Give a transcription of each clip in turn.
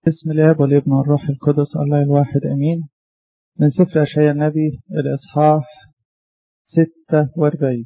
بسم الله والابن والروح القدس الله الواحد أمين من سفر أشعياء النبي الإصحاح 46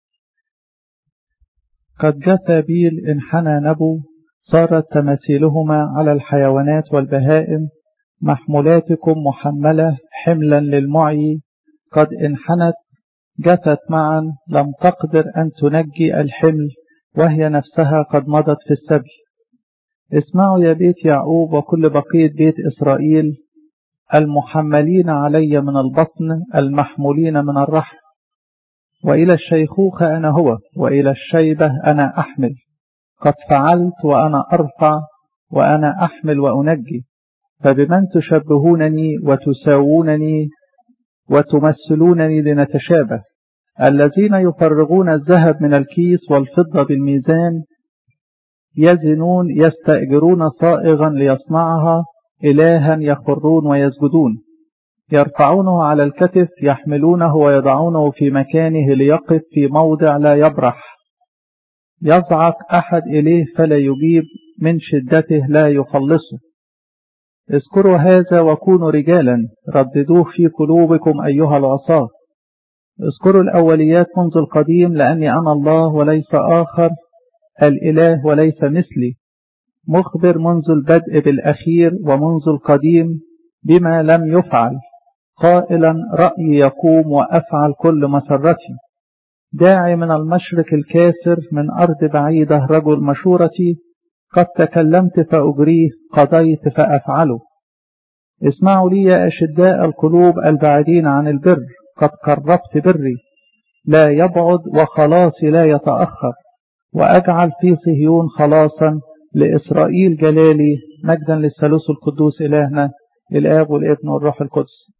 قد جثى بيل انحنى نبو صارت تماثيلهما على الحيوانات والبهائم محمولاتكم محملة حملا للمعي قد انحنت جثت معا لم تقدر أن تنجي الحمل وهي نفسها قد مضت في السبي اسمعوا يا بيت يعقوب وكل بقية بيت إسرائيل المحملين علي من البطن المحمولين من الرحم وإلى الشيخوخة أنا هو وإلى الشيبة أنا أحمل قد فعلت وأنا أرفع وأنا أحمل وأنجي فبمن تشبهونني وتساوونني وتمثلونني لنتشابه الذين يفرغون الذهب من الكيس والفضة بالميزان يزنون يستأجرون صائغا ليصنعها إلها يخرون ويسجدون يرفعونه على الكتف يحملونه ويضعونه في مكانه ليقف في موضع لا يبرح يصعق أحد إليه فلا يجيب من شدته لا يخلصه اذكروا هذا وكونوا رجالا رددوه في قلوبكم أيها العصاة اذكروا الأوليات منذ القديم لأني أنا الله وليس آخر الإله وليس مثلي مخبر منذ البدء بالأخير ومنذ القديم بما لم يفعل قائلا رأيي يقوم وأفعل كل مسرتي داعي من المشرق الكاسر من أرض بعيدة رجل مشورتي قد تكلمت فأجريه قضيت فأفعله اسمعوا لي يا أشداء القلوب البعيدين عن البر قد قربت بري لا يبعد وخلاصي لا يتأخر وأجعل في صهيون خلاصا لإسرائيل جلالي مجدا للثالوث القدوس إلهنا الآب والابن والروح القدس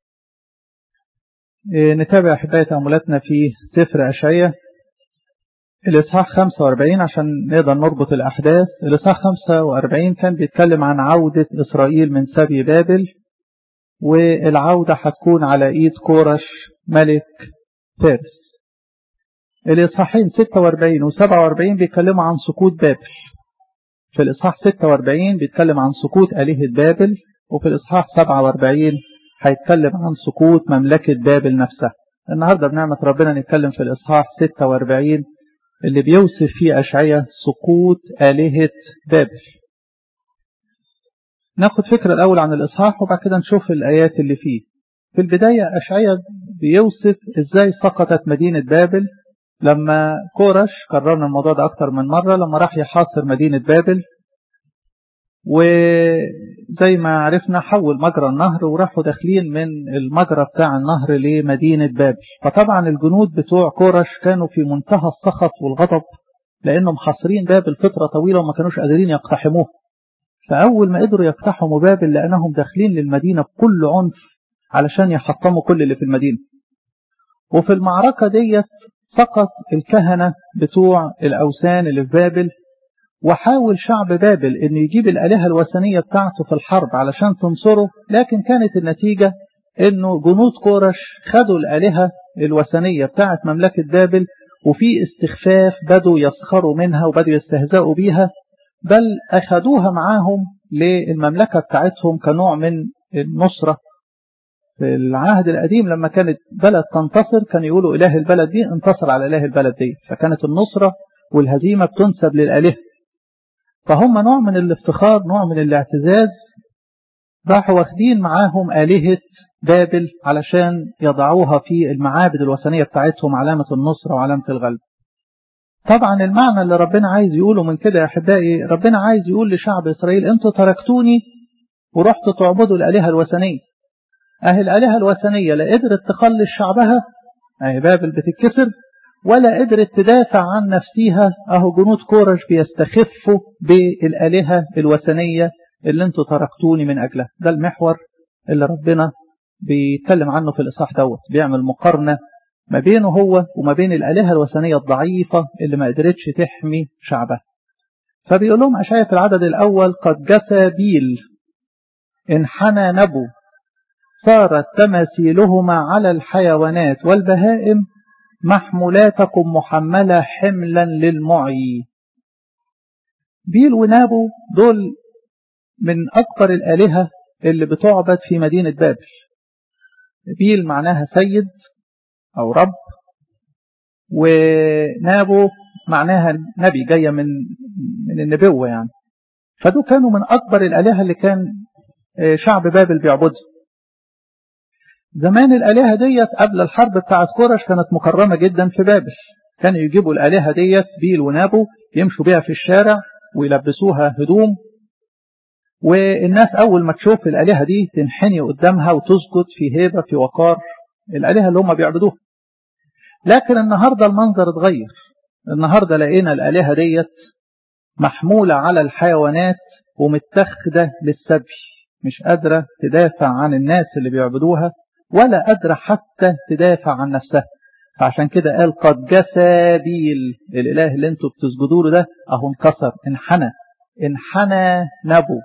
نتابع أحبائي تأملاتنا في سفر أشعية الإصحاح 45 عشان نقدر نربط الأحداث الإصحاح 45 كان بيتكلم عن عودة إسرائيل من سبي بابل والعودة هتكون على إيد كورش ملك فارس الإصحاحين 46 و 47 بيتكلموا عن سقوط بابل في الإصحاح 46 بيتكلم عن سقوط آلهة بابل وفي الإصحاح 47 هيتكلم عن سقوط مملكة بابل نفسها النهاردة بنعمة ربنا نتكلم في الإصحاح 46 اللي بيوصف فيه أشعية سقوط آلهة بابل ناخد فكرة الأول عن الإصحاح وبعد كده نشوف الآيات اللي فيه في البداية أشعية بيوصف إزاي سقطت مدينة بابل لما كورش قررنا الموضوع ده أكتر من مرة لما راح يحاصر مدينة بابل وزي ما عرفنا حول مجرى النهر وراحوا داخلين من المجرى بتاع النهر لمدينة بابل فطبعا الجنود بتوع كورش كانوا في منتهى السخط والغضب لأنهم حاصرين بابل فترة طويلة وما كانوش قادرين يقتحموها فأول ما قدروا يقتحموا بابل لأنهم داخلين للمدينة بكل عنف علشان يحطموا كل اللي في المدينة وفي المعركة ديت سقط الكهنة بتوع الأوثان اللي في بابل وحاول شعب بابل أن يجيب الآلهة الوثنية بتاعته في الحرب علشان تنصره لكن كانت النتيجة أنه جنود كورش خدوا الآلهة الوثنية بتاعت مملكة بابل وفي استخفاف بدوا يسخروا منها وبدوا يستهزئوا بيها بل أخذوها معاهم للمملكة بتاعتهم كنوع من النصرة في العهد القديم لما كانت بلد تنتصر كان يقولوا إله البلد دي انتصر على إله البلد دي فكانت النصرة والهزيمة بتنسب للآلهة فهم نوع من الافتخار نوع من الاعتزاز راحوا واخدين معاهم آلهة بابل علشان يضعوها في المعابد الوثنية بتاعتهم علامة النصرة وعلامة الغلب طبعا المعنى اللي ربنا عايز يقوله من كده يا أحبائي ربنا عايز يقول لشعب إسرائيل أنتوا تركتوني ورحتوا تعبدوا الآلهة الوثنية أهي الآلهة الوثنية لا قدرت تخلص شعبها أهي بابل بتتكسر ولا قدرت تدافع عن نفسها أهو جنود كورش بيستخفوا بالآلهة الوثنية اللي انتوا تركتوني من أجلها ده المحور اللي ربنا بيتكلم عنه في الإصحاح دوت بيعمل مقارنة ما بينه هو وما بين الآلهة الوثنية الضعيفة اللي ما قدرتش تحمي شعبها فبيقول لهم أشعيا في العدد الأول قد جثى بيل انحنى نبو صارت تماثيلهما على الحيوانات والبهائم محمولاتكم محملة حملا للمعي بيل ونابو دول من أكبر الآلهة اللي بتعبد في مدينة بابل بيل معناها سيد أو رب ونابو معناها نبي جاية من من النبوة يعني فدول كانوا من أكبر الآلهة اللي كان شعب بابل بيعبدها زمان الآلهة ديت قبل الحرب بتاعت كورش كانت مكرمة جدا في بابل كانوا يجيبوا الآلهة ديت بيل ونابو يمشوا بيها في الشارع ويلبسوها هدوم والناس أول ما تشوف الآلهة دي تنحني قدامها وتسجد في هيبة في وقار الآلهة اللي هم بيعبدوها لكن النهاردة المنظر اتغير النهاردة لقينا الآلهة ديت محمولة على الحيوانات ومتخذة للسبي مش قادرة تدافع عن الناس اللي بيعبدوها ولا قادرة حتى تدافع عن نفسها فعشان كده قال قد جسى بيل الإله اللي انتوا بتسجدوا له ده اهو انكسر انحنى انحنى نبو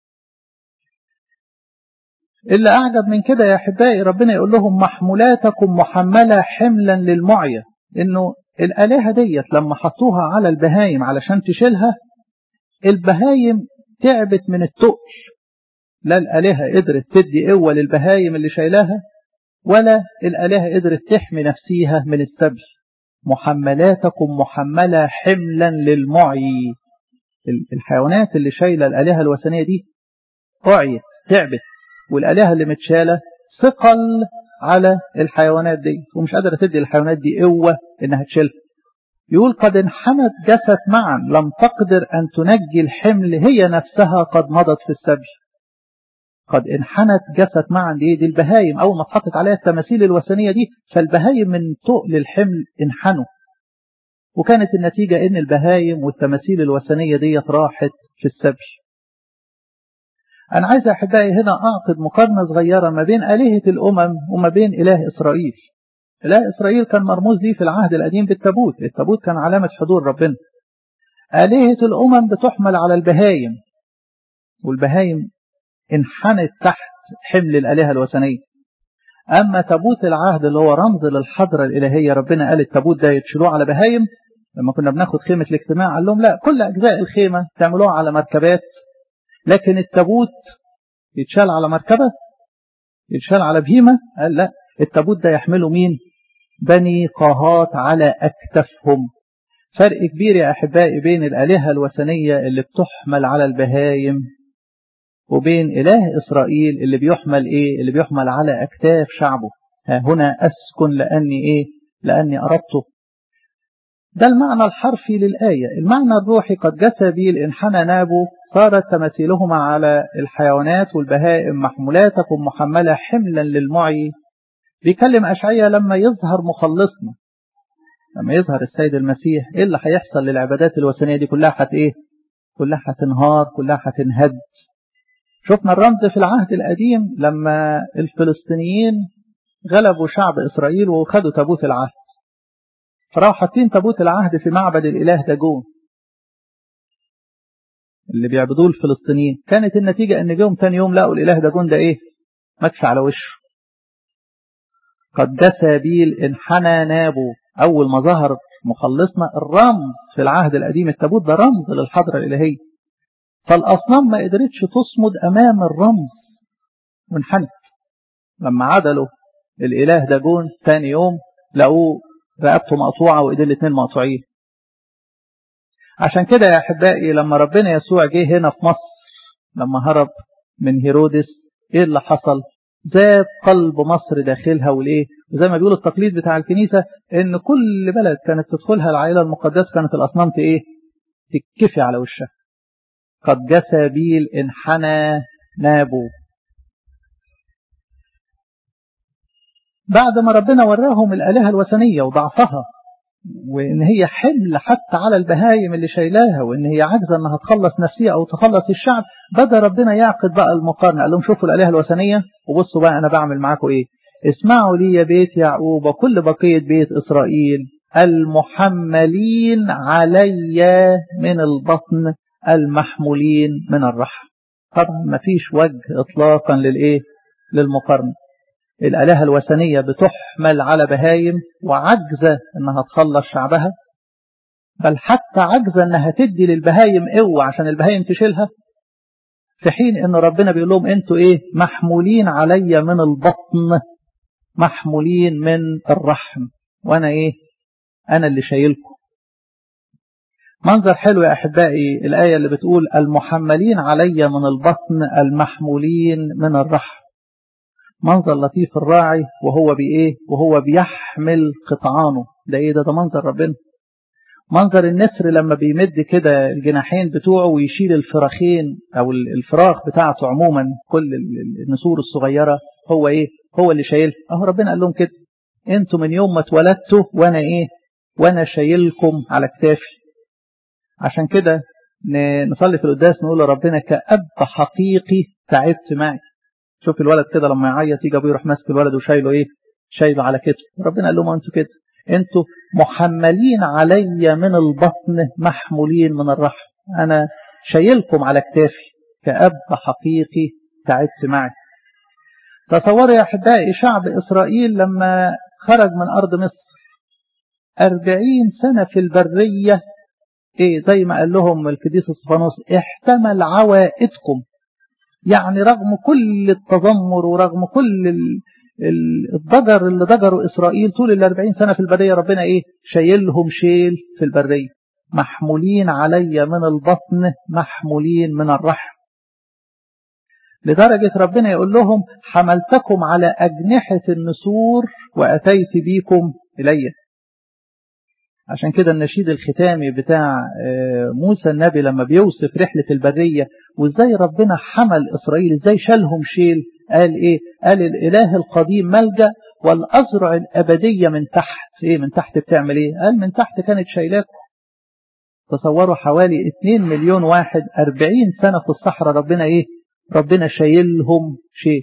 اللي أعجب من كده يا أحبائي ربنا يقول لهم محمولاتكم محملة حملا للمعية إنه الآلهة ديت لما حطوها على البهايم علشان تشيلها البهايم تعبت من التقل لا الآلهة قدرت تدي قوة للبهايم اللي شايلاها ولا الآلهة قدرت تحمي نفسيها من السبي محملاتكم محملة حملا للمعي الحيوانات اللي شايلة الآلهة الوثنية دي أعيت تعبت والآلهة اللي متشالة ثقل على الحيوانات دي ومش قادرة تدي الحيوانات دي قوة إنها تشيلها يقول قد انحنت جست معا لم تقدر أن تنجي الحمل هي نفسها قد مضت في السبي قد انحنت جست معا دي, دي البهايم أول ما اتحطت عليها التماثيل الوثنية دي فالبهايم من تقل الحمل انحنوا وكانت النتيجة إن البهايم والتماثيل الوثنية دي راحت في السبي أنا عايز أحبائي هنا أعقد مقارنة صغيرة ما بين آلهة الأمم وما بين إله إسرائيل إله إسرائيل كان مرموز ليه في العهد القديم بالتابوت التابوت كان علامة حضور ربنا آلهة الأمم بتحمل على البهايم والبهايم انحنت تحت حمل الآلهة الوثنية أما تابوت العهد اللي هو رمز للحضرة الإلهية ربنا قال التابوت ده يتشلوه على بهايم لما كنا بناخد خيمة الاجتماع قال لهم لا كل أجزاء الخيمة تعملوها على مركبات لكن التابوت يتشال على مركبة يتشال على بهيمة قال لا التابوت ده يحمله مين بني قاهات على أكتافهم فرق كبير يا أحبائي بين الآلهة الوثنية اللي بتحمل على البهايم وبين إله إسرائيل اللي بيحمل إيه اللي بيحمل على أكتاف شعبه ها هنا أسكن لأني إيه لأني أردته ده المعنى الحرفي للآية المعنى الروحي قد جسى بي الانحنى نابو صارت تماثيلهما على الحيوانات والبهائم محمولاتكم محملة حملا للمعي بيكلم أشعية لما يظهر مخلصنا لما يظهر السيد المسيح إيه اللي هيحصل للعبادات الوثنية دي كلها حت إيه كلها هتنهار كلها هتنهد شفنا الرمز في العهد القديم لما الفلسطينيين غلبوا شعب إسرائيل وخدوا تابوت العهد فراحوا حاطين تابوت العهد في معبد الإله داجون اللي بيعبدوه الفلسطينيين كانت النتيجة ان جم تاني يوم لقوا الإله داجون ده ايه مكش على وشه قد جسى بيل انحنى نابو أول ما ظهر مخلصنا الرمز في العهد القديم التابوت ده رمز للحضرة الإلهية فالأصنام ما قدرتش تصمد أمام الرمز وانحنت لما عدلوا الإله داجون ثاني يوم لقوه رقبته مقطوعة وإيديه الاثنين مقطوعين عشان كده يا أحبائي لما ربنا يسوع جه هنا في مصر لما هرب من هيرودس إيه اللي حصل زاد قلب مصر داخلها وليه وزي ما بيقول التقليد بتاع الكنيسة إن كل بلد كانت تدخلها العائلة المقدسة كانت الأصنام إيه تكفي على وشها قد جسى بيل انحنى نابو بعد ما ربنا وراهم الآلهة الوثنية وضعفها وإن هي حمل حتى على البهايم اللي شايلاها وإن هي عاجزة إنها تخلص نفسها أو تخلص الشعب بدأ ربنا يعقد بقى المقارنة قال لهم شوفوا الآلهة الوثنية وبصوا بقى أنا بعمل معاكم إيه اسمعوا لي يا بيت يعقوب وكل بقية بيت إسرائيل المحملين علي من البطن المحمولين من الرحم طبعا ما فيش وجه إطلاقا للإيه للمقارنة الآلهة الوثنية بتحمل على بهايم وعجزة انها تخلص شعبها بل حتى عجزة انها تدي للبهايم قوة عشان البهايم تشيلها في حين ان ربنا بيقول لهم انتوا ايه محمولين علي من البطن محمولين من الرحم وانا ايه انا اللي شايلكم منظر حلو يا احبائي الايه اللي بتقول المحملين علي من البطن المحمولين من الرحم منظر لطيف الراعي وهو بايه وهو بيحمل قطعانه ده ايه ده ده منظر ربنا منظر النسر لما بيمد كده الجناحين بتوعه ويشيل الفراخين او الفراخ بتاعته عموما كل النسور الصغيره هو ايه هو اللي شايلها اهو ربنا قال لهم كده انتوا من يوم ما اتولدتوا وانا ايه وانا شايلكم على كتافي عشان كده نصلي في القداس نقول لربنا كأب حقيقي تعبت معي شوف الولد كده لما يعيط يجي ابوه يروح ماسك الولد وشايله ايه شايله على كتفه ربنا قال لهم انتوا كده انتوا محملين علي من البطن محمولين من الرحم انا شايلكم على كتافي كأب حقيقي تعبت معي تصوروا يا احبائي شعب اسرائيل لما خرج من ارض مصر أربعين سنة في البرية ايه زي ما قال لهم القديس اسطفانوس احتمل عوائدكم يعني رغم كل التذمر ورغم كل الضجر اللي ضجروا إسرائيل طول الأربعين سنة في البرية ربنا إيه شايلهم شيل في البرية محمولين علي من البطن محمولين من الرحم لدرجة ربنا يقول لهم حملتكم على أجنحة النسور وأتيت بيكم إلي عشان كده النشيد الختامي بتاع موسى النبي لما بيوصف رحلة البرية وازاي ربنا حمل إسرائيل ازاي شالهم شيل قال ايه قال الاله القديم ملجأ والأزرع الأبدية من تحت ايه من تحت بتعمل ايه قال من تحت كانت شايلاكم تصوروا حوالي 2 مليون واحد 40 سنة في الصحراء ربنا ايه ربنا شايلهم شيل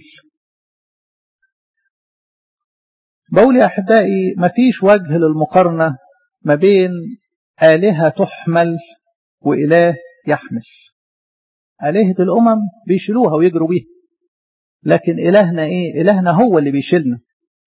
بقول يا أحبائي مفيش وجه للمقارنة ما بين آلهة تحمل وإله يحمل آلهة الأمم بيشيلوها ويجروا بيها لكن إلهنا إيه إلهنا هو اللي بيشيلنا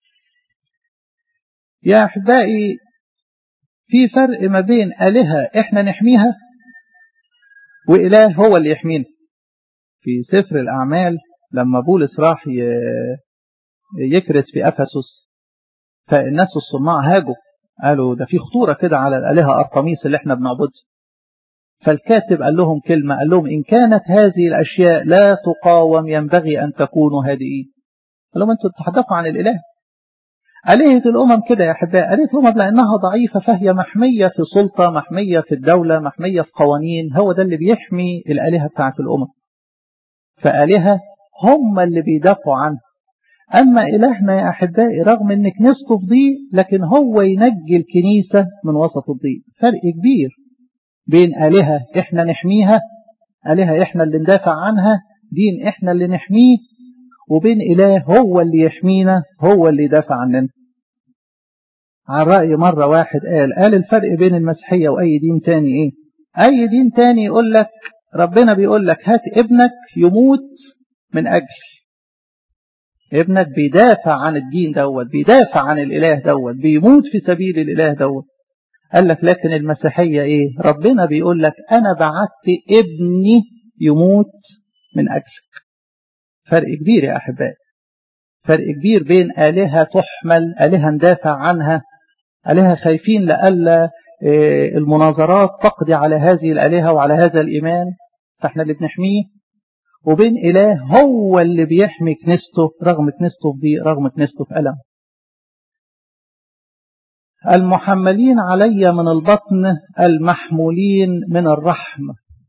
يا أحبائي في فرق ما بين آلهة إحنا نحميها وإله هو اللي يحمينا في سفر الأعمال لما بولس راح يكرس في أفسس فالناس الصناع هاجوا قالوا ده في خطورة كده على الآلهة أرطميس اللي احنا بنعبدها فالكاتب قال لهم كلمة قال لهم إن كانت هذه الأشياء لا تقاوم ينبغي أن تكونوا هادئين قال لهم أنتوا تتحدثوا عن الإله آلهة الأمم كده يا أحباء آلهة الأمم لأنها ضعيفة فهي محمية في سلطة محمية في الدولة محمية في قوانين هو ده اللي بيحمي الآلهة بتاعت الأمم فآلهة هم اللي بيدافعوا عنها أما إلهنا يا أحبائي رغم أن كنيسته في ضيق لكن هو ينجي الكنيسة من وسط الضيق فرق كبير بين آلهة إحنا نحميها آلهة إحنا اللي ندافع عنها دين إحنا اللي نحميه وبين إله هو اللي يحمينا هو اللي يدافع عننا على رأي مرة واحد قال قال الفرق بين المسيحية وأي دين تاني إيه أي دين تاني يقول لك ربنا بيقول لك هات ابنك يموت من أجل ابنك بيدافع عن الدين دوت بيدافع عن الإله دوت بيموت في سبيل الإله دوت قال لك لكن المسيحية ايه ربنا بيقول لك انا بعت ابني يموت من اجلك فرق كبير يا احبائي فرق كبير بين آلهة تحمل آلهة ندافع عنها آلهة خايفين لألا المناظرات تقضي على هذه الآلهة وعلى هذا الإيمان فاحنا اللي بنحميه وبين إله هو اللي بيحمي كنيسته رغم كنيسته في ضيق رغم كنيسته في ألم المحملين علي من البطن المحمولين من الرحم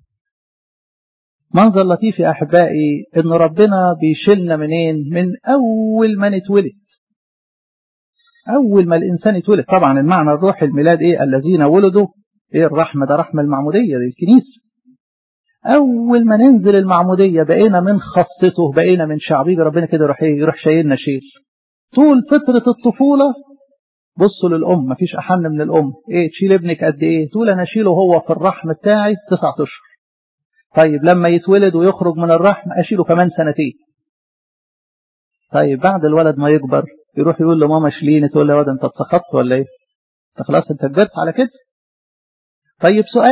منظر لطيف يا أحبائي إن ربنا بيشيلنا منين من أول ما نتولد أول ما الإنسان يتولد طبعا المعنى الروحي الميلاد إيه الذين ولدوا إيه الرحمة ده رحمة المعمودية دي الكنيسة أول ما ننزل المعمودية بقينا من خاصته بقينا من شعبيه ربنا كده يروح إيه يروح شايلنا شيل طول فترة الطفولة بصوا للأم مفيش أحن من الأم إيه تشيل ابنك قد إيه تقول أنا أشيله هو في الرحم بتاعي تسعة أشهر طيب لما يتولد ويخرج من الرحم أشيله كمان سنتين طيب بعد الولد ما يكبر يروح يقول لماما شيليني تقول له يا واد انت اتسخطت ولا ايه انت خلاص انت كبرت على كده طيب سؤال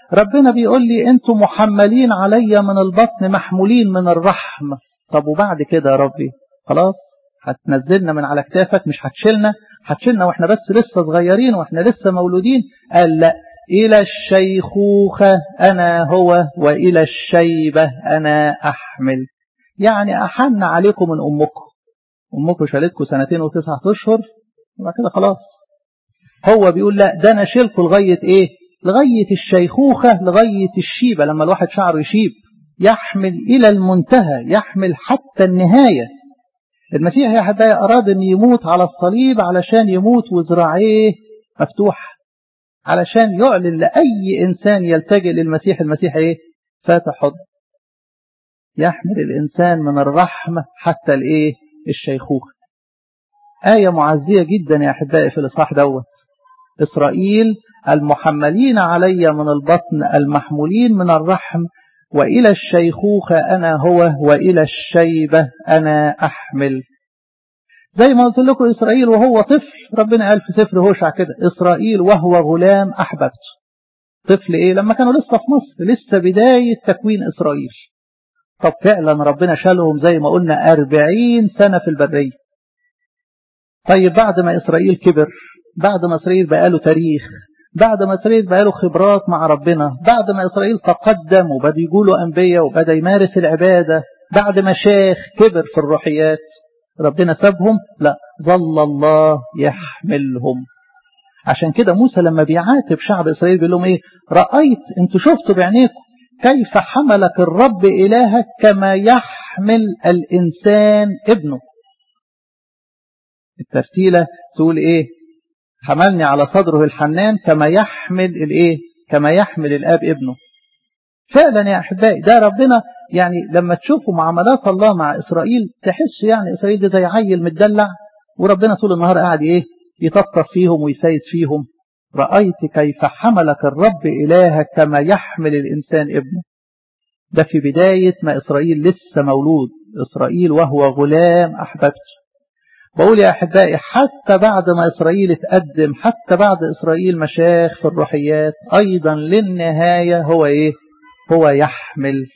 ربنا بيقول لي انتم محملين عليا من البطن محمولين من الرحم طب وبعد كده يا ربي خلاص هتنزلنا من على كتافك مش هتشيلنا هتشيلنا واحنا بس لسه صغيرين واحنا لسه مولودين قال لا إلى الشيخوخة أنا هو وإلى الشيبة أنا أحمل يعني أحن عليكم من أمكم أمكم شالتكم سنتين وتسعة أشهر وبعد كده خلاص هو بيقول لا ده أنا شيلكم لغاية إيه لغاية الشيخوخة لغاية الشيبة لما الواحد شعره يشيب يحمل إلى المنتهى يحمل حتى النهاية المسيح يا حبايبي أراد أن يموت على الصليب علشان يموت وذراعيه مفتوحة علشان يعلن لأي إنسان يلتجئ للمسيح المسيح إيه فاتح حضن يحمل الإنسان من الرحمة حتى الإيه الشيخوخة آية معزية جدا يا أحبائي في الإصحاح دوت إسرائيل المحملين علي من البطن المحمولين من الرحم وإلى الشيخوخة أنا هو وإلى الشيبة أنا أحمل زي ما قلت لكم إسرائيل وهو طفل ربنا قال في سفر هوشع كده إسرائيل وهو غلام أحببت طفل إيه لما كانوا لسه في مصر لسه بداية تكوين إسرائيل طب فعلا ربنا شالهم زي ما قلنا أربعين سنة في البرية طيب بعد ما إسرائيل كبر بعد ما إسرائيل بقى له تاريخ بعد ما إسرائيل بقى له خبرات مع ربنا بعد ما إسرائيل تقدم وبدأ يقولوا أنبياء وبدأ يمارس العبادة بعد ما شاخ كبر في الروحيات ربنا سابهم لا ظل الله يحملهم عشان كده موسى لما بيعاتب شعب إسرائيل بيقول لهم إيه رأيت أنتوا شفتوا بعينيكم كيف حملك الرب إلهك كما يحمل الإنسان ابنه الترتيلة تقول إيه حملني على صدره الحنان كما يحمل الإيه كما يحمل الآب ابنه فعلا يا أحبائي ده ربنا يعني لما تشوفوا معاملات الله مع إسرائيل تحس يعني إسرائيل ده زي عيل متدلع وربنا طول النهار قاعد إيه يطفطف فيهم ويسيد فيهم رأيت كيف حملك الرب إلهك كما يحمل الإنسان ابنه ده في بداية ما إسرائيل لسه مولود إسرائيل وهو غلام أحببته بقول يا أحبائي حتى بعد ما إسرائيل اتقدم حتى بعد إسرائيل مشاخ في الروحيات أيضا للنهاية هو إيه هو يحمل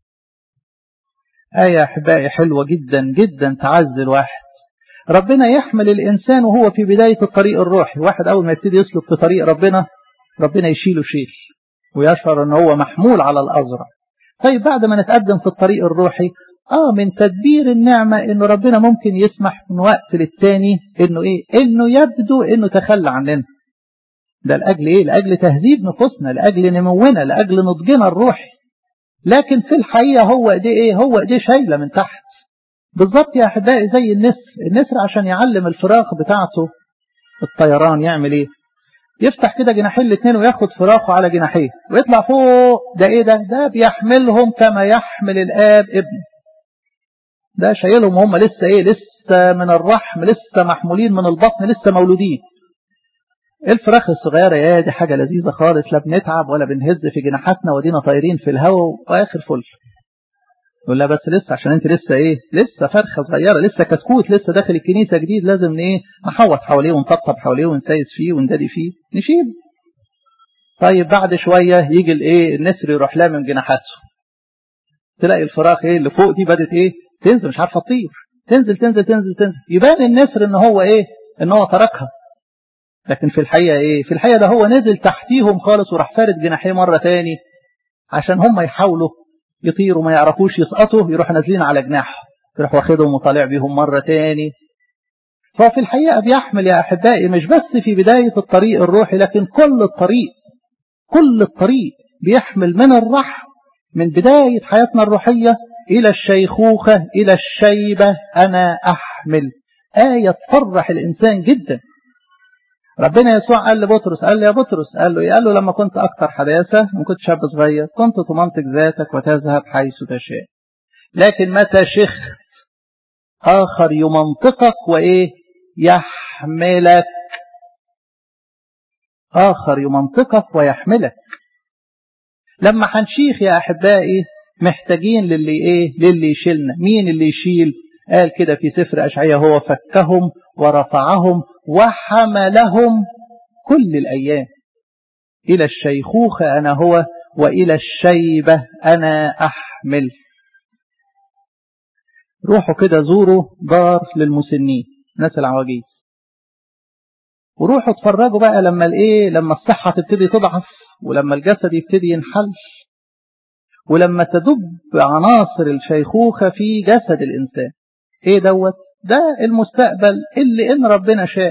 آية أحبائي حلوة جدا جدا تعز الواحد ربنا يحمل الإنسان وهو في بداية الطريق الروحي واحد أول ما يبتدي يسلك في طريق ربنا ربنا يشيله شيل ويشعر أنه هو محمول على الأزرع طيب بعد ما نتقدم في الطريق الروحي آه من تدبير النعمة إنه ربنا ممكن يسمح من وقت للتاني إنه إيه إنه يبدو إنه تخلى عننا ده لأجل إيه لأجل تهذيب نفوسنا لأجل نمونا لأجل نضجنا الروحي لكن في الحقيقة هو إيديه إيه هو إيديه شايلة من تحت بالظبط يا أحبائي زي النسر النسر عشان يعلم الفراخ بتاعته الطيران يعمل إيه يفتح كده جناحين الاثنين وياخد فراخه على جناحيه ويطلع فوق ده إيه ده ده بيحملهم كما يحمل الآب ابنه ده شايلهم هم لسه إيه لسه من الرحم لسه محمولين من البطن لسه مولودين الفراخ الصغيرة يا دي حاجة لذيذة خالص لا بنتعب ولا بنهز في جناحاتنا ودينا طايرين في الهواء وآخر فل يقول لا بس لسه عشان انت لسه ايه لسه فرخة صغيرة لسه كتكوت لسه داخل الكنيسة جديد لازم ايه نحوط حواليه ونطبطب حواليه ونسيس فيه وندادي فيه نشيل طيب بعد شوية يجي الايه النسر يروح لامم جناحاته تلاقي الفراخ ايه اللي فوق دي بدت ايه تنزل مش عارفة تطير تنزل تنزل تنزل تنزل يبان النسر ان هو ايه ان هو تركها لكن في الحقيقة ايه في الحقيقة ده هو نزل تحتيهم خالص وراح فارد جناحيه مرة تاني عشان هم يحاولوا يطيروا ما يعرفوش يسقطوا يروح نازلين على جناحه يروح واخدهم وطالع بيهم مرة تاني ففي الحقيقة بيحمل يا أحبائي مش بس في بداية الطريق الروحي لكن كل الطريق كل الطريق بيحمل من الرحم من بداية حياتنا الروحية إلى الشيخوخة إلى الشيبة أنا أحمل آية تفرح الإنسان جدا ربنا يسوع قال لبطرس قال له يا بطرس قال له إيه؟ قال له لما كنت أكثر حداثة ما كنت شاب صغير كنت تمنطق ذاتك وتذهب حيث تشاء لكن متى شخت آخر يمنطقك وإيه يحملك آخر يمنطقك ويحملك لما هنشيخ يا أحبائي محتاجين للي إيه للي يشيلنا مين اللي يشيل قال كده في سفر أشعية هو فكهم ورفعهم وحملهم كل الأيام إلى الشيخوخة أنا هو وإلى الشيبة أنا أحمل روحوا كده زوروا دار للمسنين ناس العواجيز وروحوا اتفرجوا بقى لما الايه لما الصحة تبتدي تضعف ولما الجسد يبتدي ينحل ولما تدب عناصر الشيخوخة في جسد الإنسان ايه دوت ده المستقبل اللي ان ربنا شاء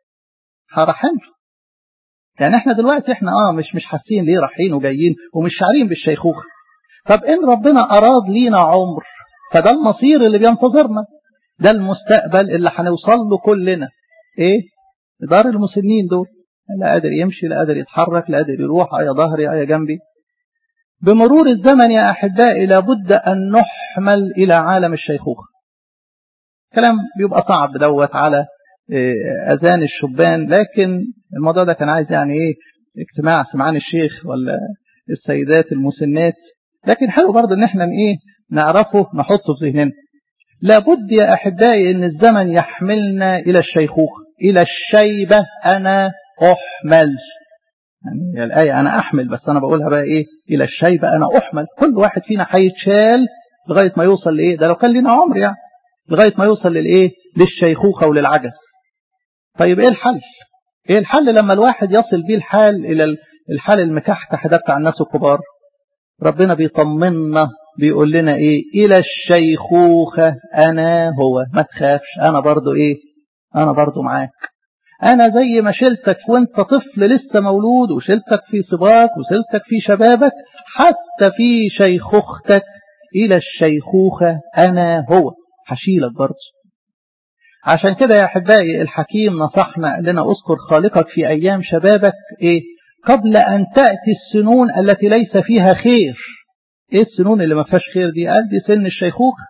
هرحمه يعني احنا دلوقتي احنا اه مش مش حاسين ليه رايحين وجايين ومش شعرين بالشيخوخة طب ان ربنا اراد لينا عمر فده المصير اللي بينتظرنا ده المستقبل اللي هنوصل له كلنا ايه دار المسنين دول لا قادر يمشي لا قادر يتحرك لا قادر يروح ايا ظهري ايا جنبي بمرور الزمن يا احبائي لابد ان نحمل الى عالم الشيخوخه كلام بيبقى صعب دوت على اذان الشبان لكن الموضوع ده كان عايز يعني ايه اجتماع سمعان الشيخ ولا السيدات المسنات لكن حلو برضه ان احنا ايه نعرفه نحطه في ذهننا لابد يا احبائي ان الزمن يحملنا الى الشيخوخه الى الشيبه انا احمل يعني الايه انا احمل بس انا بقولها بقى ايه الى الشيبه انا احمل كل واحد فينا هيتشال لغايه ما يوصل لايه ده لو كان لنا عمر يعني لغايه ما يوصل للايه للشيخوخه وللعجز طيب ايه الحل ايه الحل لما الواحد يصل بيه الحال الى الحال المكحكح ده بتاع الناس الكبار ربنا بيطمنا بيقول لنا ايه الى الشيخوخة انا هو ما تخافش انا برضو ايه انا برضو معاك انا زي ما شلتك وانت طفل لسه مولود وشلتك في صباك وشلتك في شبابك حتى في شيخوختك الى الشيخوخة انا هو هشيلك برضو عشان كده يا احبائي الحكيم نصحنا لنا اذكر خالقك في ايام شبابك ايه قبل ان تأتي السنون التي ليس فيها خير ايه السنون اللي ما فيهاش خير دي قال دي سن الشيخوخة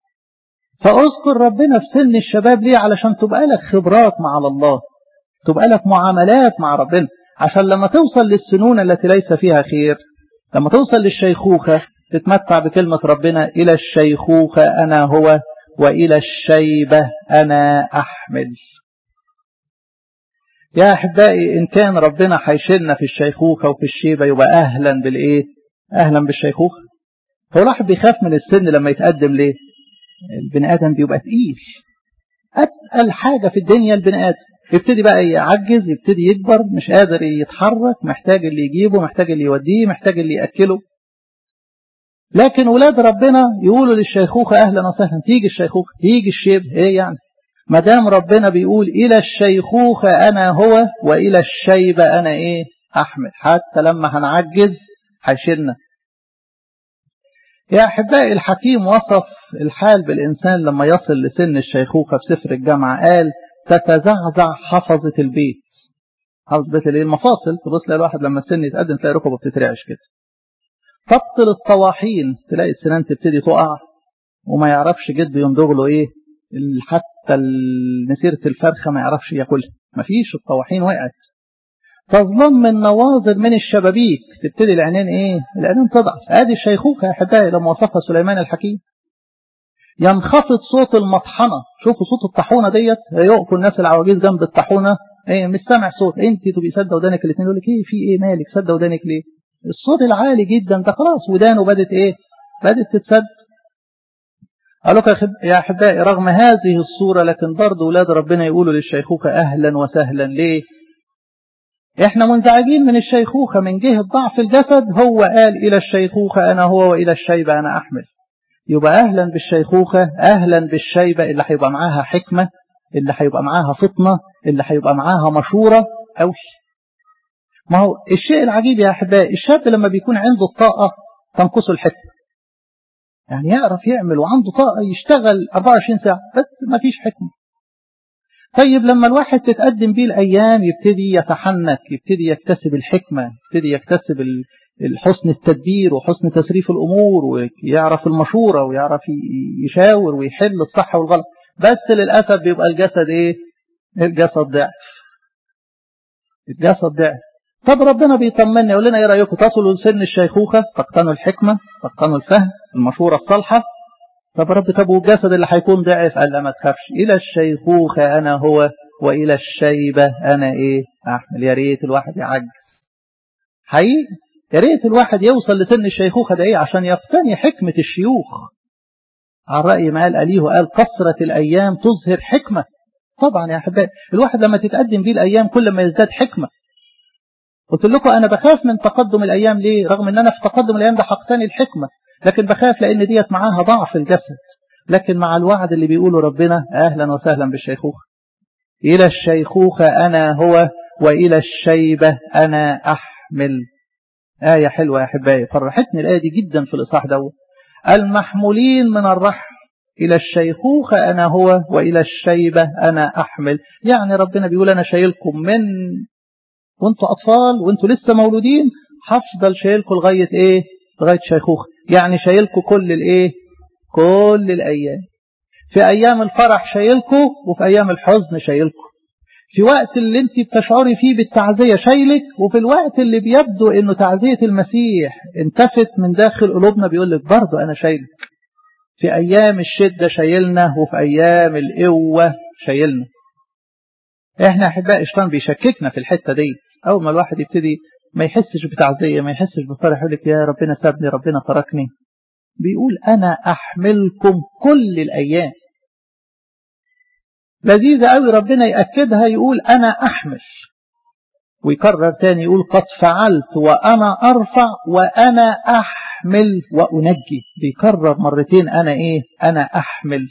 فاذكر ربنا في سن الشباب ليه علشان تبقى لك خبرات مع الله تبقى لك معاملات مع ربنا عشان لما توصل للسنون التي ليس فيها خير لما توصل للشيخوخة تتمتع بكلمة ربنا إلى الشيخوخة أنا هو وإلى الشيبة أنا أحمل يا أحبائي إن كان ربنا حيشلنا في الشيخوخة وفي الشيبة يبقى أهلا بالإيه أهلا بالشيخوخة هو الواحد بيخاف من السن لما يتقدم ليه البني آدم بيبقى تقيل أتقل حاجة في الدنيا البني آدم يبتدي بقى يعجز يبتدي يكبر مش قادر يتحرك محتاج اللي يجيبه محتاج اللي يوديه محتاج اللي يأكله لكن ولاد ربنا يقولوا للشيخوخة أهلا وسهلا تيجي الشيخوخة تيجي الشيب إيه يعني ما دام ربنا بيقول إلى الشيخوخة أنا هو وإلى الشيبة أنا إيه أحمد حتى لما هنعجز هيشيلنا يا أحبائي الحكيم وصف الحال بالإنسان لما يصل لسن الشيخوخة في سفر الجامعة قال تتزعزع حفظة البيت حفظة بيت المفاصل تبص تلاقي الواحد لما السن يتقدم تلاقي ركبه بتترعش كده تبطل الطواحين تلاقي السنان تبتدي تقع وما يعرفش جد يندغ له ايه حتى نسيرة الفرخة ما يعرفش ياكلها مفيش الطواحين وقعت تظلم النواظر من الشبابيك تبتدي العينين ايه العينين تضعف ادي الشيخوخة يا احبائي لما وصفها سليمان الحكيم ينخفض صوت المطحنة شوفوا صوت الطاحونة ديت يقفوا الناس العواجيز جنب الطاحونة ايه مش سامع صوت انت تبقي سد ودانك الاثنين يقول لك ايه في ايه مالك سد ودانك ليه الصوت العالي جدا ده خلاص ودانه بدت ايه بدت تتسد قالوا يا احبائي رغم هذه الصورة لكن برضه ولاد ربنا يقولوا للشيخوخة اهلا وسهلا ليه احنا منزعجين من الشيخوخة من جهة ضعف الجسد هو قال الى الشيخوخة انا هو والى الشيبة انا احمل يبقى اهلا بالشيخوخة اهلا بالشيبة اللي هيبقى معاها حكمة اللي هيبقى معاها فطنة اللي هيبقى معاها مشورة أوي ما هو الشيء العجيب يا أحبائي الشاب لما بيكون عنده الطاقة تنقصه الحكمة يعني يعرف يعمل وعنده طاقة يشتغل 24 ساعة بس ما فيش حكمة طيب لما الواحد تتقدم بيه الأيام يبتدي يتحنك يبتدي يكتسب الحكمة يبتدي يكتسب الحسن التدبير وحسن تسريف الأمور ويعرف المشورة ويعرف يشاور ويحل الصح والغلط بس للأسف بيبقى الجسد إيه الجسد ضعف الجسد ضعف طب ربنا بيطمنا يقول لنا ايه رايكم تصلوا لسن الشيخوخه تقتنوا الحكمه تقتنوا الفهم المشوره الصالحه طب رب طب والجسد اللي هيكون ضعف قال لا ما تخافش الى الشيخوخه انا هو والى الشيبه انا ايه احمل يا ريت الواحد يعجز حقيقي يا ريت الواحد يوصل لسن الشيخوخة ده ايه عشان يقتني حكمة الشيوخ على رأي ما قال أليه قال قصرة الأيام تظهر حكمة طبعا يا أحبائي الواحد لما تتقدم بيه الأيام كل ما يزداد حكمة قلت لكم أنا بخاف من تقدم الأيام ليه رغم أن أنا في تقدم الأيام ده حقتني الحكمة لكن بخاف لأن ديت معاها ضعف الجسد لكن مع الوعد اللي بيقوله ربنا أهلا وسهلا بالشيخوخة إلى الشيخوخة أنا هو وإلى الشيبة أنا أحمل آية حلوة يا أحبائي فرحتني الآية دي جدا في الإصحاح دوت المحمولين من الرحم إلى الشيخوخة أنا هو وإلى الشيبة أنا أحمل يعني ربنا بيقول أنا شايلكم من وانتوا أطفال وانتوا لسه مولودين هفضل شايلكم لغاية إيه لغاية شيخوخة يعني شايلكم كل الإيه كل الأيام في أيام الفرح شايلكم وفي أيام الحزن شايلكم في وقت اللي انت بتشعري فيه بالتعزية شايلك وفي الوقت اللي بيبدو انه تعزية المسيح انتفت من داخل قلوبنا بيقول لك برضه انا شايلك في ايام الشدة شايلنا وفي ايام القوة شايلنا احنا احباء الشيطان بيشككنا في الحتة دي اول ما الواحد يبتدي ما يحسش بتعزية ما يحسش بفرح يقول لك يا ربنا سابني ربنا تركني بيقول انا احملكم كل الايام لذيذة قوي ربنا يأكدها يقول أنا أحمل ويكرر تاني يقول قد فعلت وأنا أرفع وأنا أحمل وأنجي بيكرر مرتين أنا إيه أنا أحمل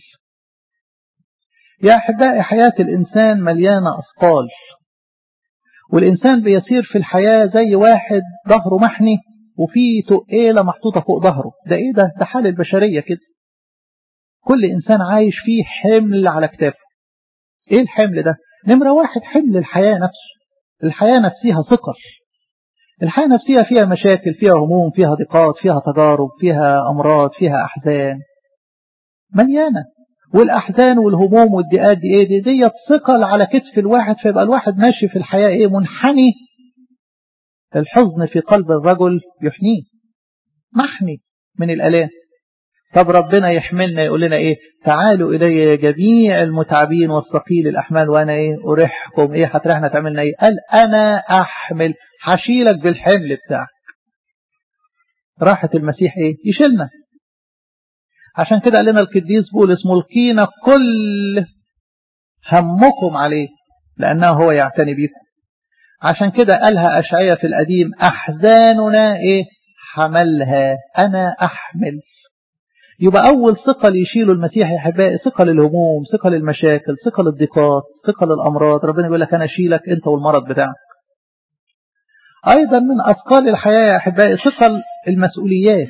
يا أحبائي حياة الإنسان مليانة أثقال والإنسان بيصير في الحياة زي واحد ظهره محني وفي تقيلة محطوطة فوق ظهره ده إيه ده ده حال البشرية كده كل إنسان عايش فيه حمل على كتافه ايه الحمل ده نمرة واحد حمل الحياة نفسه الحياة نفسها ثقل الحياة نفسها فيها مشاكل فيها هموم فيها ضيقات فيها تجارب فيها أمراض فيها أحزان مليانة والأحزان والهموم والضيقات دي ايه دي دي ثقل على كتف الواحد فيبقى الواحد ماشي في الحياة ايه منحني الحزن في قلب الرجل يحنيه محني من الآلام طب ربنا يحملنا يقول لنا ايه تعالوا الي يا جميع المتعبين والثقيل الاحمال وانا ايه اريحكم ايه هتريحنا تعملنا ايه قال انا احمل هشيلك بالحمل بتاعك راحة المسيح ايه يشيلنا عشان كده قال لنا القديس بولس ملقينا كل همكم عليه لانه هو يعتني بيكم عشان كده قالها اشعياء في القديم احزاننا ايه حملها انا احمل يبقى أول ثقل يشيله المسيح يا أحبائي ثقل الهموم ثقل المشاكل ثقل الضيقات ثقل الأمراض ربنا يقول لك أنا أشيلك أنت والمرض بتاعك أيضا من أثقال الحياة يا أحبائي ثقل المسؤوليات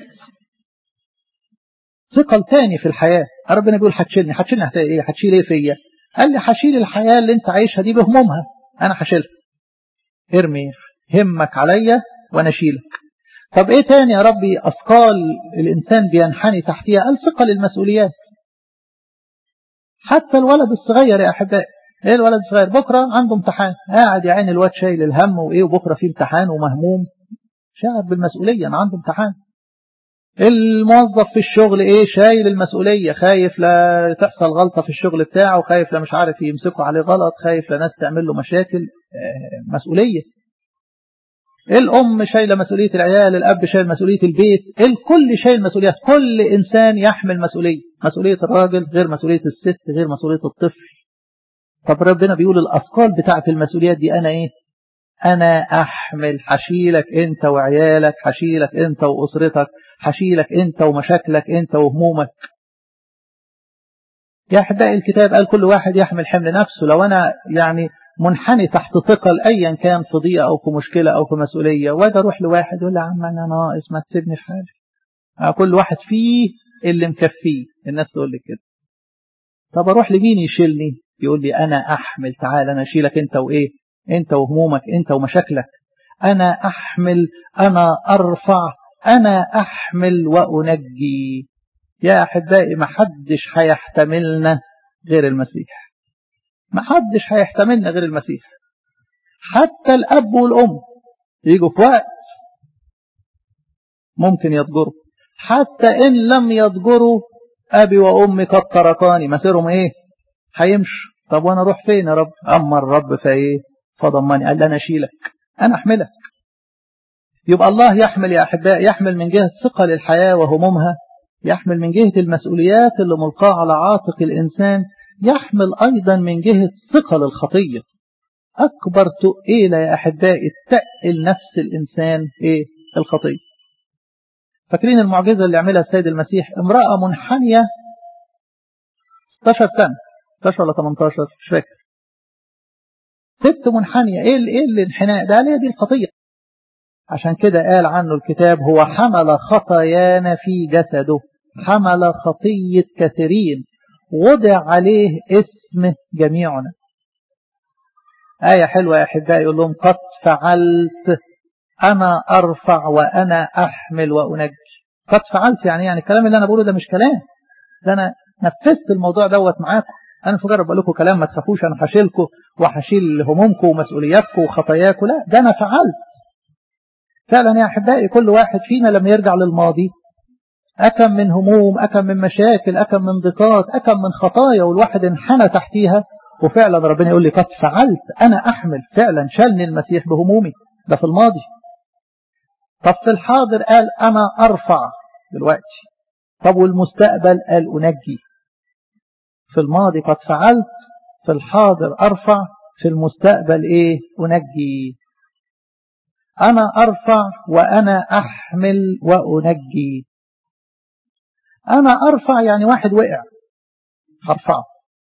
ثقل تاني في الحياة ربنا بيقول هتشيلني هتشيلني إيه هتشيل إيه فيا قال لي هشيل الحياة اللي أنت عايشها دي بهمومها أنا هشيلها ارمي همك عليا وأنا أشيلك طب ايه تاني يا ربي اثقال الانسان بينحني تحتها قال ثقل المسؤوليات حتى الولد الصغير يا احبائي ايه الولد الصغير بكره عنده امتحان قاعد يا عيني الواد شايل الهم وايه وبكره في امتحان ومهموم شاعر بالمسؤوليه انا عنده امتحان الموظف في الشغل ايه شايل المسؤوليه خايف لا تحصل غلطه في الشغل بتاعه خايف لا مش عارف يمسكوا عليه غلط خايف لا ناس تعمل له مشاكل مسؤوليه الأم شايلة مسؤولية العيال الأب شايل مسؤولية البيت الكل شايل مسؤوليات كل إنسان يحمل مسؤولية مسؤولية الراجل غير مسؤولية الست غير مسؤولية الطفل طب ربنا بيقول الأثقال بتاعة المسؤوليات دي أنا إيه أنا أحمل حشيلك أنت وعيالك حشيلك أنت وأسرتك حشيلك أنت ومشاكلك أنت وهمومك يا أحبائي الكتاب قال كل واحد يحمل حمل نفسه لو أنا يعني منحني تحت ثقل ايا كان في ضيقه او في مشكله او في مسؤوليه واجي اروح لواحد يقول لي يا عم انا ناقص ما تسيبني في حالي كل واحد فيه اللي مكفيه الناس تقول لي كده طب اروح لمين يشيلني يقول لي انا احمل تعال انا اشيلك انت وايه انت وهمومك انت ومشاكلك انا احمل انا ارفع انا احمل وانجي يا احبائي ما حدش هيحتملنا غير المسيح ما حدش هيحتملنا غير المسيح حتى الأب والأم يجوا في وقت ممكن يضجروا حتى إن لم يضجروا أبي وأمي قد تركاني مسيرهم إيه هيمشوا طب وأنا أروح فين يا رب أما الرب فإيه فضمني قال لي أنا أشيلك أنا أحملك يبقى الله يحمل يا أحباء يحمل من جهة ثقل الحياة وهمومها يحمل من جهة المسؤوليات اللي ملقاة على عاتق الإنسان يحمل أيضا من جهة ثقل الخطية أكبر تقيلة يا أحبائي تقل نفس الإنسان إيه الخطية فاكرين المعجزة اللي عملها السيد المسيح امرأة منحنية 16 سنة 16 ولا 18 مش فاكر ست منحنية ايه ايه الانحناء ده ليه دي الخطية عشان كده قال عنه الكتاب هو حمل خطايانا في جسده حمل خطية كثيرين وضع عليه اسم جميعنا آية حلوة يا أحبائي يقول لهم قد فعلت أنا أرفع وأنا أحمل وأنجي قد فعلت يعني يعني الكلام اللي أنا بقوله ده مش كلام ده أنا نفذت الموضوع دوت معاكم أنا مش مجرد بقول لكم كلام ما تخافوش أنا هشيلكم وهشيل همومكم ومسؤولياتكم وخطاياكم لا ده أنا فعلت فعلا يا أحبائي كل واحد فينا لما يرجع للماضي أكم من هموم أكم من مشاكل أكم من ضيقات أكم من خطايا والواحد انحنى تحتيها وفعلا ربنا يقول لي قد فعلت أنا أحمل فعلا شالني المسيح بهمومي ده في الماضي طب في الحاضر قال أنا أرفع دلوقتي طب والمستقبل قال أنجي في الماضي قد فعلت في الحاضر أرفع في المستقبل إيه أنجي أنا أرفع وأنا أحمل وأنجي أنا أرفع يعني واحد وقع هرفعه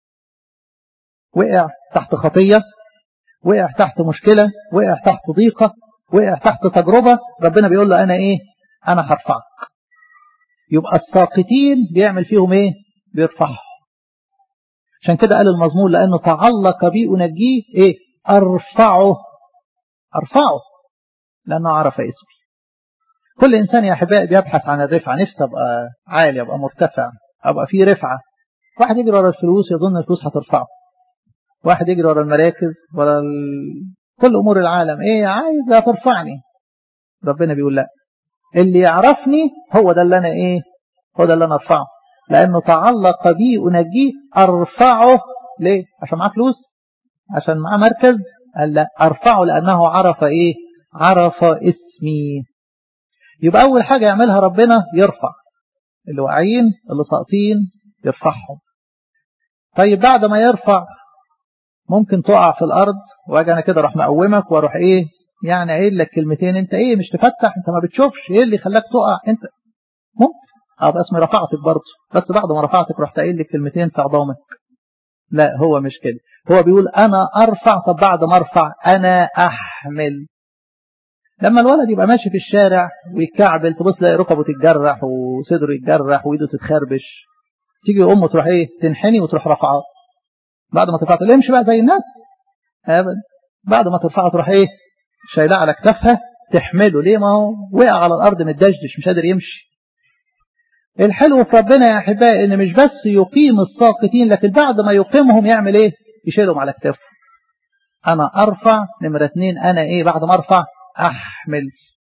وقع تحت خطية وقع تحت مشكلة وقع تحت ضيقة وقع تحت تجربة ربنا بيقول له أنا إيه أنا هرفعك يبقى الساقطين بيعمل فيهم إيه بيرفعهم عشان كده قال المزمور لأنه تعلق بي أنجيه إيه أرفعه أرفعه لأنه عرف اسمي كل إنسان يا أحبائي بيبحث عن الرفعة نفسه أبقى عالي أبقى مرتفع أبقى فيه رفعة واحد يجري ورا الفلوس يظن الفلوس هترفعه واحد يجري ورا المراكز ورا ال... كل أمور العالم إيه عايز ترفعني ربنا بيقول لا اللي يعرفني هو ده اللي أنا إيه هو ده اللي أنا أرفعه لأنه تعلق بي أنجيه أرفعه ليه عشان معاه فلوس عشان معاه مركز قال لا أرفعه لأنه عرف إيه عرف اسمي يبقى أول حاجة يعملها ربنا يرفع اللي واقعين اللي ساقطين يرفعهم طيب بعد ما يرفع ممكن تقع في الأرض واجي أنا كده أروح مقومك وأروح إيه يعني قايل لك كلمتين أنت إيه مش تفتح أنت ما بتشوفش إيه اللي خلاك تقع أنت ممكن أبقى اسمي رفعتك برضه بس بعد ما رفعتك رحت قايل لك كلمتين في عظامك لا هو مش كده هو بيقول أنا أرفع طب بعد ما أرفع أنا أحمل لما الولد يبقى ماشي في الشارع ويتكعبل تبص تلاقي ركبه تتجرح وصدره يتجرح وايده تتخربش تيجي امه تروح ايه تنحني وتروح رفعه بعد ما ترفعه تقول امشي بقى زي الناس ابدا بعد ما ترفعه تروح ايه شايلاه على كتافها تحمله ليه ما هو وقع على الارض متدشدش مش قادر يمشي الحلو في ربنا يا احبائي ان مش بس يقيم الساقطين لكن بعد ما يقيمهم يعمل ايه يشيلهم على كتافه انا ارفع نمره اتنين انا ايه بعد ما ارفع أحمل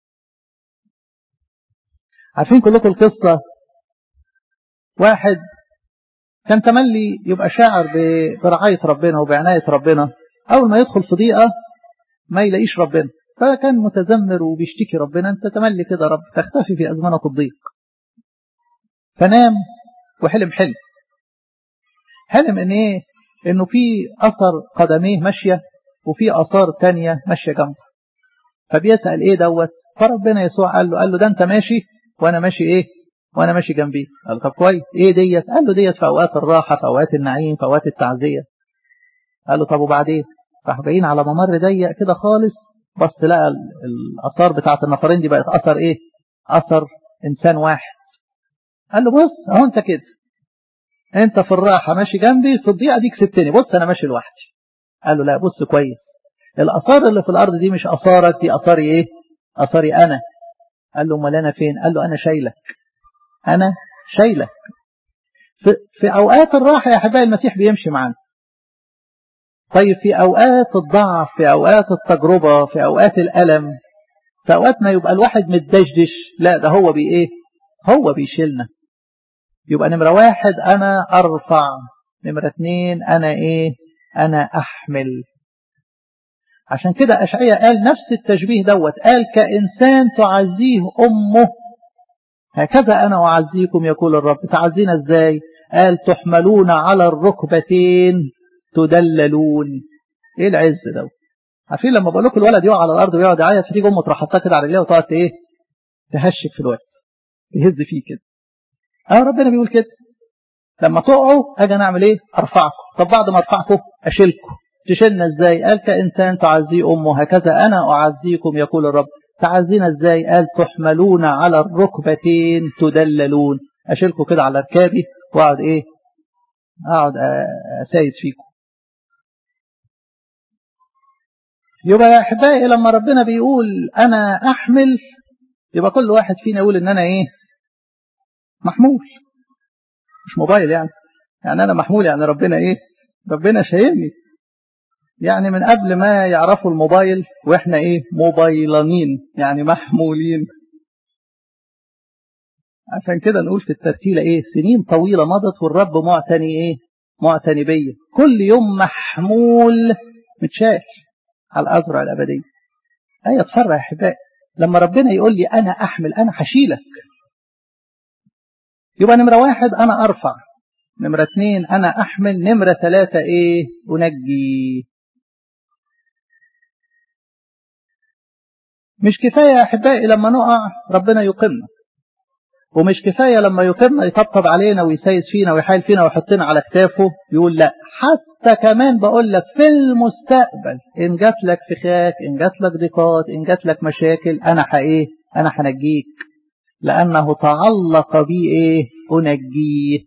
عارفين كلكم القصة واحد كان تملي يبقى شاعر برعاية ربنا وبعناية ربنا أول ما يدخل في ضيقة ما يلاقيش ربنا فكان متذمر وبيشتكي ربنا أنت تملي كده رب تختفي في أزمنة الضيق فنام وحلم حلم حلم ان ايه انه في اثر قدميه ماشية وفي اثار تانية ماشية جنبه فبيسأل ايه دوت فربنا يسوع قال له قال له ده انت ماشي وانا ماشي ايه وانا ماشي جنبي قال طب كويس ايه ديت قال له ديت في اوقات الراحة في اوقات النعيم في اوقات التعزية قال له طب وبعدين راح باين على ممر ضيق كده خالص بس لقى الاثار بتاعت النفرين دي بقت اثر ايه اثر انسان واحد قال له بص اهو انت كده انت في الراحة ماشي جنبي في الضيقة ديك سبتني بص انا ماشي لوحدي قال له لا بص كويس الآثار اللي في الأرض دي مش أثارك دي أثاري إيه أثاري أنا قال له أمال أنا فين قال له أنا شايلك أنا شايلك في, في أوقات الراحة يا حبايبي المسيح بيمشي معانا طيب في أوقات الضعف في أوقات التجربة في أوقات الألم في أوقات ما يبقى الواحد متدشدش لا ده هو بي إيه هو بيشيلنا يبقى نمرة واحد أنا أرفع نمرة اتنين أنا إيه أنا أحمل عشان كده أشعية قال نفس التشبيه دوت قال كإنسان تعزيه أمه هكذا أنا أعزيكم يقول الرب تعزينا إزاي قال تحملون على الركبتين تدللون إيه العز دوت عارفين لما بقول لكم الولد يقع على الأرض ويقعد يعيط فتيجي أمه تروح حاطاه كده على رجليه وتقعد إيه تهشك في الوقت يهز فيه كده اه ربنا بيقول كده لما تقعوا اجي انا اعمل ايه ارفعكم طب بعد ما ارفعكم اشيلكم تشيلنا ازاي قال كانسان تعزي امه هكذا انا اعزيكم يقول الرب تعزينا ازاي قال تحملون على الركبتين تدللون اشيلكم كده على ركابي واقعد ايه اقعد اسايد فيكم يبقى يا احبائي لما ربنا بيقول انا احمل يبقى كل واحد فينا يقول ان انا ايه محمول مش موبايل يعني يعني انا محمول يعني ربنا ايه ربنا شايلني يعني من قبل ما يعرفوا الموبايل واحنا ايه موبايلانين يعني محمولين عشان كده نقول في الترتيلة ايه سنين طويلة مضت والرب معتني ايه معتني بيا كل يوم محمول متشال على الأزرع الأبدية آية تفرح يا أحبائي لما ربنا يقول لي أنا أحمل أنا هشيلك يبقى نمرة واحد أنا أرفع نمرة اثنين أنا أحمل نمرة ثلاثة إيه أنجي مش كفاية يا أحبائي لما نقع ربنا يقمنا ومش كفاية لما يقمنا يطبطب علينا ويسيس فينا ويحايل فينا ويحطنا على كتافه يقول لا حتى كمان بقول لك في المستقبل إن جات لك فخاك إن جات لك ضيقات إن جات لك مشاكل أنا حقيه أنا هنجيك لأنه تعلق بي إيه أنجيه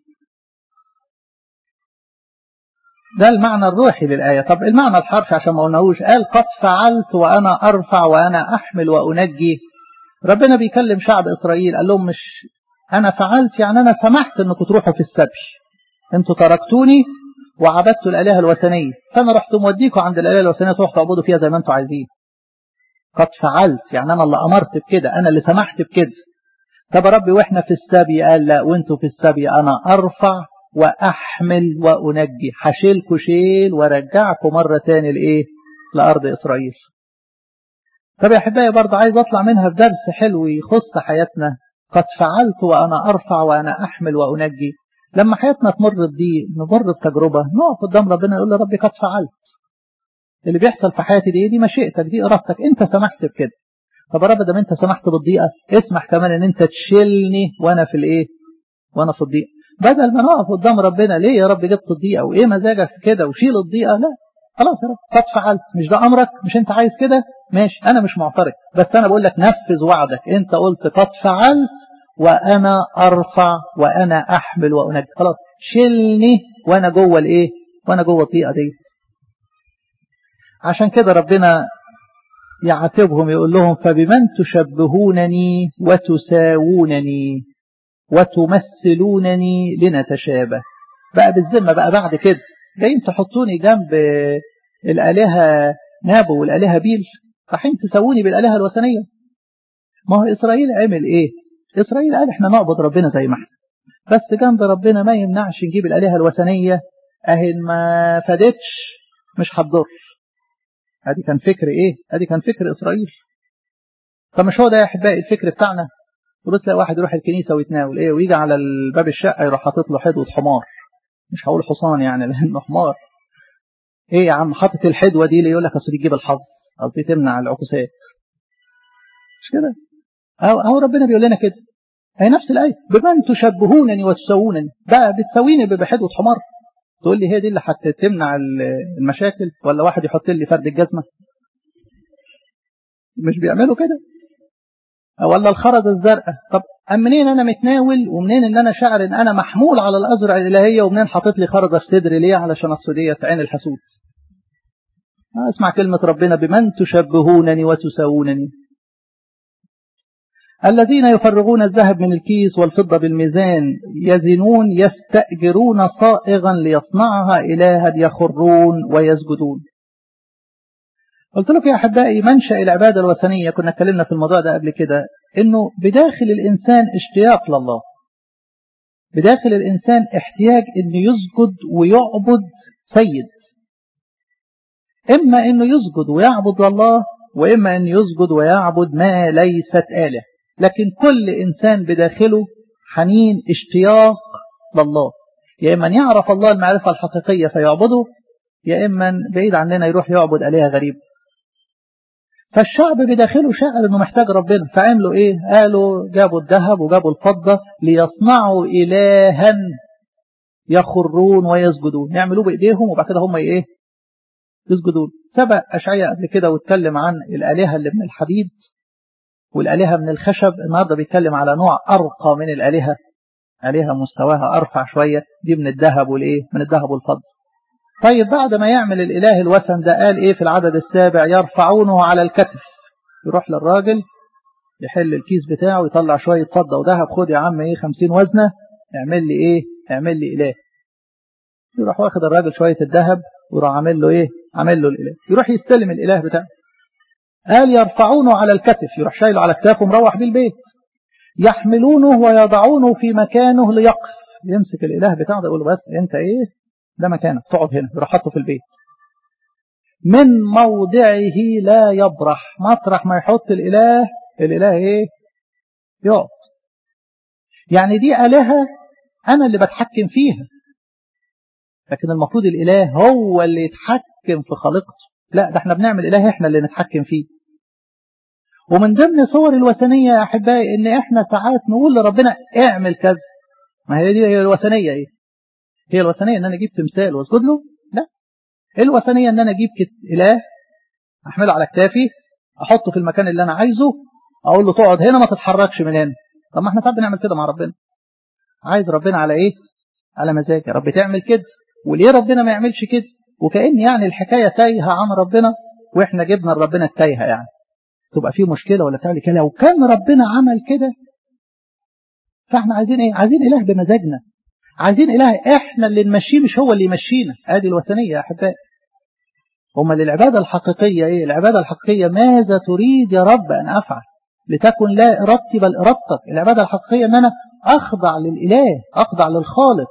ده المعنى الروحي للآية طب المعنى الحرفي عشان ما قلناهوش قال قد فعلت وأنا أرفع وأنا أحمل وأنجي ربنا بيكلم شعب إسرائيل قال لهم مش أنا فعلت يعني أنا سمحت أنكم تروحوا في السبي أنتوا تركتوني وعبدتوا الآلهة الوثنية فأنا رحت موديكم عند الآلهة الوثنية تروحوا تعبدوا فيها زي ما أنتوا عايزين قد فعلت يعني أنا اللي أمرت بكده أنا اللي سمحت بكده طب يا ربي وإحنا في السبي قال لا وأنتوا في السبي أنا أرفع وأحمل وأنجي حشيلكوا شيل وارجعكم مرة تاني لإيه لأرض إسرائيل طب يا أحبائي برضه عايز أطلع منها في درس حلو يخص حياتنا قد فعلت وأنا أرفع وأنا أحمل وأنجي لما حياتنا تمر بضيق نمر بتجربة نقف قدام ربنا يقول له ربي قد فعلت اللي بيحصل في حياتي دي دي مشيئتك دي إرادتك أنت سمحت بكده طب يا رب ده أنت سمحت بالضيقة اسمح كمان أن أنت تشيلني وأنا في الإيه وأنا في الضيق بدل ما نقف قدام ربنا ليه يا رب جبت الضيقة وإيه مزاجك كده وشيل الضيقة لا خلاص يا رب قد فعلت مش ده أمرك مش أنت عايز كده ماشي أنا مش معترض بس أنا بقول لك نفذ وعدك أنت قلت قد فعلت وأنا أرفع وأنا أحمل وأنجي خلاص شيلني وأنا جوه الإيه وأنا جوه الضيقة دي عشان كده ربنا يعاتبهم يقول لهم فبمن تشبهونني وتساوونني وتمثلونني لنتشابه بقى بالذمة بقى بعد كده جايين تحطوني جنب الآلهة نابو والآلهة بيل رايحين تسووني بالآلهة الوثنية ما هو إسرائيل عمل إيه إسرائيل قال إحنا نعبد ربنا زي ما إحنا بس جنب ربنا ما يمنعش نجيب الآلهة الوثنية أهي ما فادتش مش هتضر ادي كان فكر ايه ادي كان فكر اسرائيل فمش هو ده يا احبائي الفكر بتاعنا تقول تلاقي واحد يروح الكنيسه ويتناول ايه ويجي على الباب الشقه يروح حاطط له حدوه حمار مش هقول حصان يعني لانه حمار ايه يا عم حاطط الحدوه دي اللي يقول لك اصل تجيب الحظ قصدي تمنع العكوسات مش كده اهو اهو ربنا بيقول لنا كده هي نفس الايه بمن تشبهونني وتسوونني بقى بتساويني بحدوه حمار تقول لي هي دي اللي هتمنع المشاكل ولا واحد يحط لي فرد الجزمة مش بيعملوا كده ولا الخرزة الزرقاء طب منين انا متناول ومنين ان انا شاعر ان انا محمول على الازرع الالهيه ومنين حاطط لي خرزه في صدري ليه علشان الصديه عين الحسود اسمع كلمه ربنا بمن تشبهونني وتساوونني الذين يفرغون الذهب من الكيس والفضة بالميزان يزنون يستأجرون صائغا ليصنعها إلها يخرون ويسجدون قلت لكم يا أحبائي منشأ العبادة الوثنية كنا اتكلمنا في الموضوع ده قبل كده إنه بداخل الإنسان اشتياق لله بداخل الإنسان احتياج إنه يسجد ويعبد سيد إما أنه يسجد ويعبد الله وإما أن يسجد ويعبد ما ليست آله لكن كل إنسان بداخله حنين اشتياق لله يا إما يعرف الله المعرفة الحقيقية فيعبده يا إما بعيد عننا يروح يعبد آلهة غريبة فالشعب بداخله شاعر انه محتاج ربنا فعملوا ايه قالوا جابوا الذهب وجابوا الفضة ليصنعوا إلها يخرون ويسجدون يعملوه بإيديهم وبعد كده هم ايه يسجدون سبق أشعياء قبل كده واتكلم عن الآلهة اللي من الحديد والآلهة من الخشب النهارده بيتكلم على نوع أرقى من الآلهة آلهة مستواها أرفع شوية دي من الذهب والإيه من الذهب والفضة طيب بعد ما يعمل الإله الوثن ده قال إيه في العدد السابع يرفعونه على الكتف يروح للراجل يحل الكيس بتاعه يطلع شوية فضة وذهب خد يا عم إيه خمسين وزنة اعمل لي إيه اعمل لي إله يروح واخد الراجل شوية الذهب ويروح عامل له إيه عامل له الإله يروح يستلم الإله بتاعه قال يرفعونه على الكتف يروح شايله على كتافه ومروح بيه البيت يحملونه ويضعونه في مكانه ليقف يمسك الإله بتاعه ده يقول له بس أنت إيه ده مكانك تقعد هنا يروح حاطه في البيت من موضعه لا يبرح مطرح ما يحط الإله الإله إيه يقعد يعني دي آلهة أنا اللي بتحكم فيها لكن المفروض الإله هو اللي يتحكم في خلقته لا ده احنا بنعمل إله احنا اللي نتحكم فيه ومن ضمن صور الوثنية يا أحبائي إن احنا ساعات نقول لربنا اعمل كذا ما هي دي هي الوثنية ايه هي الوثنية ان انا اجيب تمثال واسجد له لا الوثنية ان انا اجيب اله احمله على كتافي احطه في المكان اللي انا عايزه اقول له تقعد هنا ما تتحركش من هنا طب ما احنا ساعات بنعمل كده مع ربنا عايز ربنا على ايه على مزاج يا رب تعمل كده وليه ربنا ما يعملش كده وكأن يعني الحكاية تايهة عن ربنا واحنا جبنا لربنا التايهة يعني تبقى في مشكلة ولا تعمل كده لو كان ربنا عمل كده فاحنا عايزين ايه عايزين اله بمزاجنا عايزين إله إحنا اللي نمشيه مش هو اللي يمشينا هذه الوثنية يا أحبائي هم للعبادة الحقيقية إيه العبادة الحقيقية ماذا تريد يا رب أن أفعل لتكن لا إرادتي بل إرادتك العبادة الحقيقية أن أنا أخضع للإله أخضع للخالق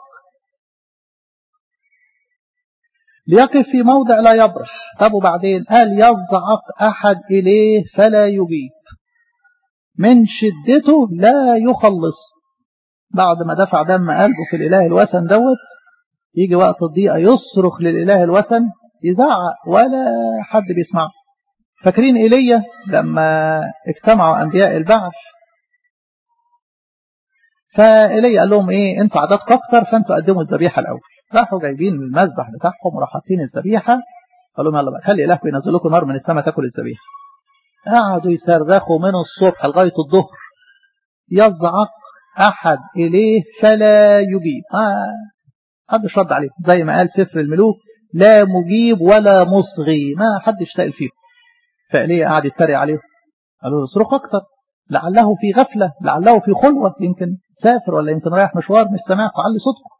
ليقف في موضع لا يبرح طب وبعدين قال يضعف أحد إليه فلا يجيب من شدته لا يخلص بعد ما دفع دم قلبه في الإله الوثن دوت يجي وقت الضيقة يصرخ للإله الوثن يزعق ولا حد بيسمعه فاكرين إيليا لما اجتمعوا أنبياء البعث فإيليا قال لهم إيه أنتوا عددكم أكتر فأنتوا قدموا الذبيحة الأول راحوا جايبين المذبح بتاعهم وراحوا حاطين الذبيحة قالوا لهم يلا بقى خلي إلهكم ينزل لكم نار من السماء تاكل الذبيحة قعدوا يصرخوا من الصبح لغاية الظهر يزعق أحد إليه فلا يجيب آه حدش رد عليه زي ما قال سفر الملوك لا مجيب ولا مصغي ما حدش سائل فيه فإليه قعد يتريق عليه قالوا له اصرخ أكتر لعله في غفلة لعله في خلوة يمكن سافر ولا يمكن رايح مشوار مش سامعك وعلي صوتك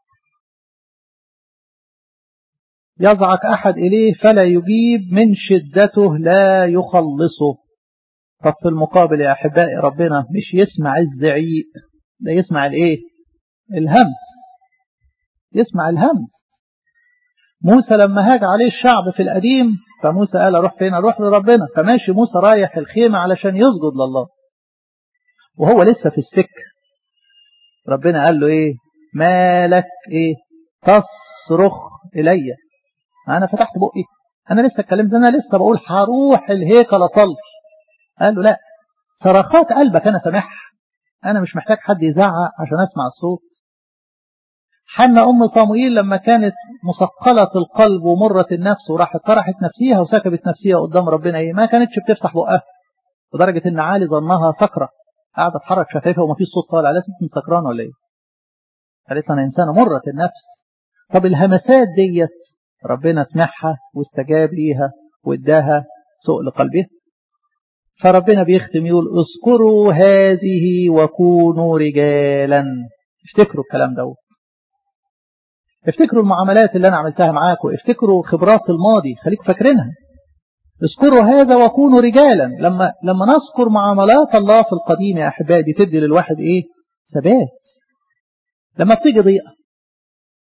يزعق أحد إليه فلا يجيب من شدته لا يخلصه طب في المقابل يا أحبائي ربنا مش يسمع الزعيق ده يسمع الايه الهم يسمع الهم موسى لما هاج عليه الشعب في القديم فموسى قال اروح فين اروح لربنا فماشي موسى رايح الخيمة علشان يسجد لله وهو لسه في السكة ربنا قال له ايه مالك ايه تصرخ الي انا فتحت بقي انا لسه اتكلمت انا لسه بقول هروح الهيكل اصلي قال له لا صرخات قلبك انا سامعها أنا مش محتاج حد يزعق عشان أسمع الصوت حنا أم صاموئيل لما كانت مثقلة القلب ومرة النفس وراحت طرحت نفسيها وسكبت نفسيها قدام ربنا إيه ما كانتش بتفتح بقها لدرجة إن عالي ظنها سكرة قاعدة تحرك شفايفها وما فيش صوت طالع لازم تكون سكران ولا إيه قالت أنا إنسانة مرة النفس طب الهمسات ديت ربنا سمعها واستجاب ليها واداها سوء لقلبها فربنا بيختم يقول اذكروا هذه وكونوا رجالا افتكروا الكلام ده افتكروا المعاملات اللي انا عملتها معاكم افتكروا خبرات الماضي خليكم فاكرينها اذكروا هذا وكونوا رجالا لما لما نذكر معاملات الله في القديم يا احبائي دي تدي للواحد ايه ثبات لما بتيجي ضيقه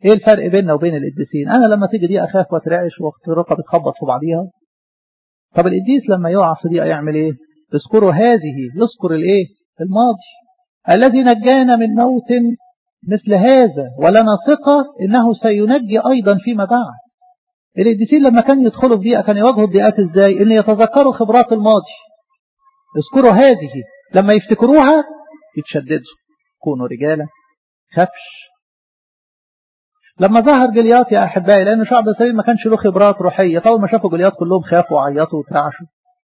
ايه الفرق بيننا وبين القديسين انا لما تيجي دي اخاف واترعش واخت رقبه بتخبط في بعضيها طب القديس لما يقع في دقيقه يعمل ايه اذكروا هذه يذكر الايه الماضي الذي نجانا من موت مثل هذا ولنا ثقة إنه سينجي أيضا فيما بعد القديسين لما كانوا يدخلوا في دقيقة كانوا يواجهوا الدقيقات إزاي إن يتذكروا خبرات الماضي اذكروا هذه لما يفتكروها يتشددوا كونوا رجالا خفش لما ظهر جليات يا أحبائي لأن شعب إسرائيل ما كانش له خبرات روحية فأول ما شافوا جليات كلهم خافوا وعيطوا وترعشوا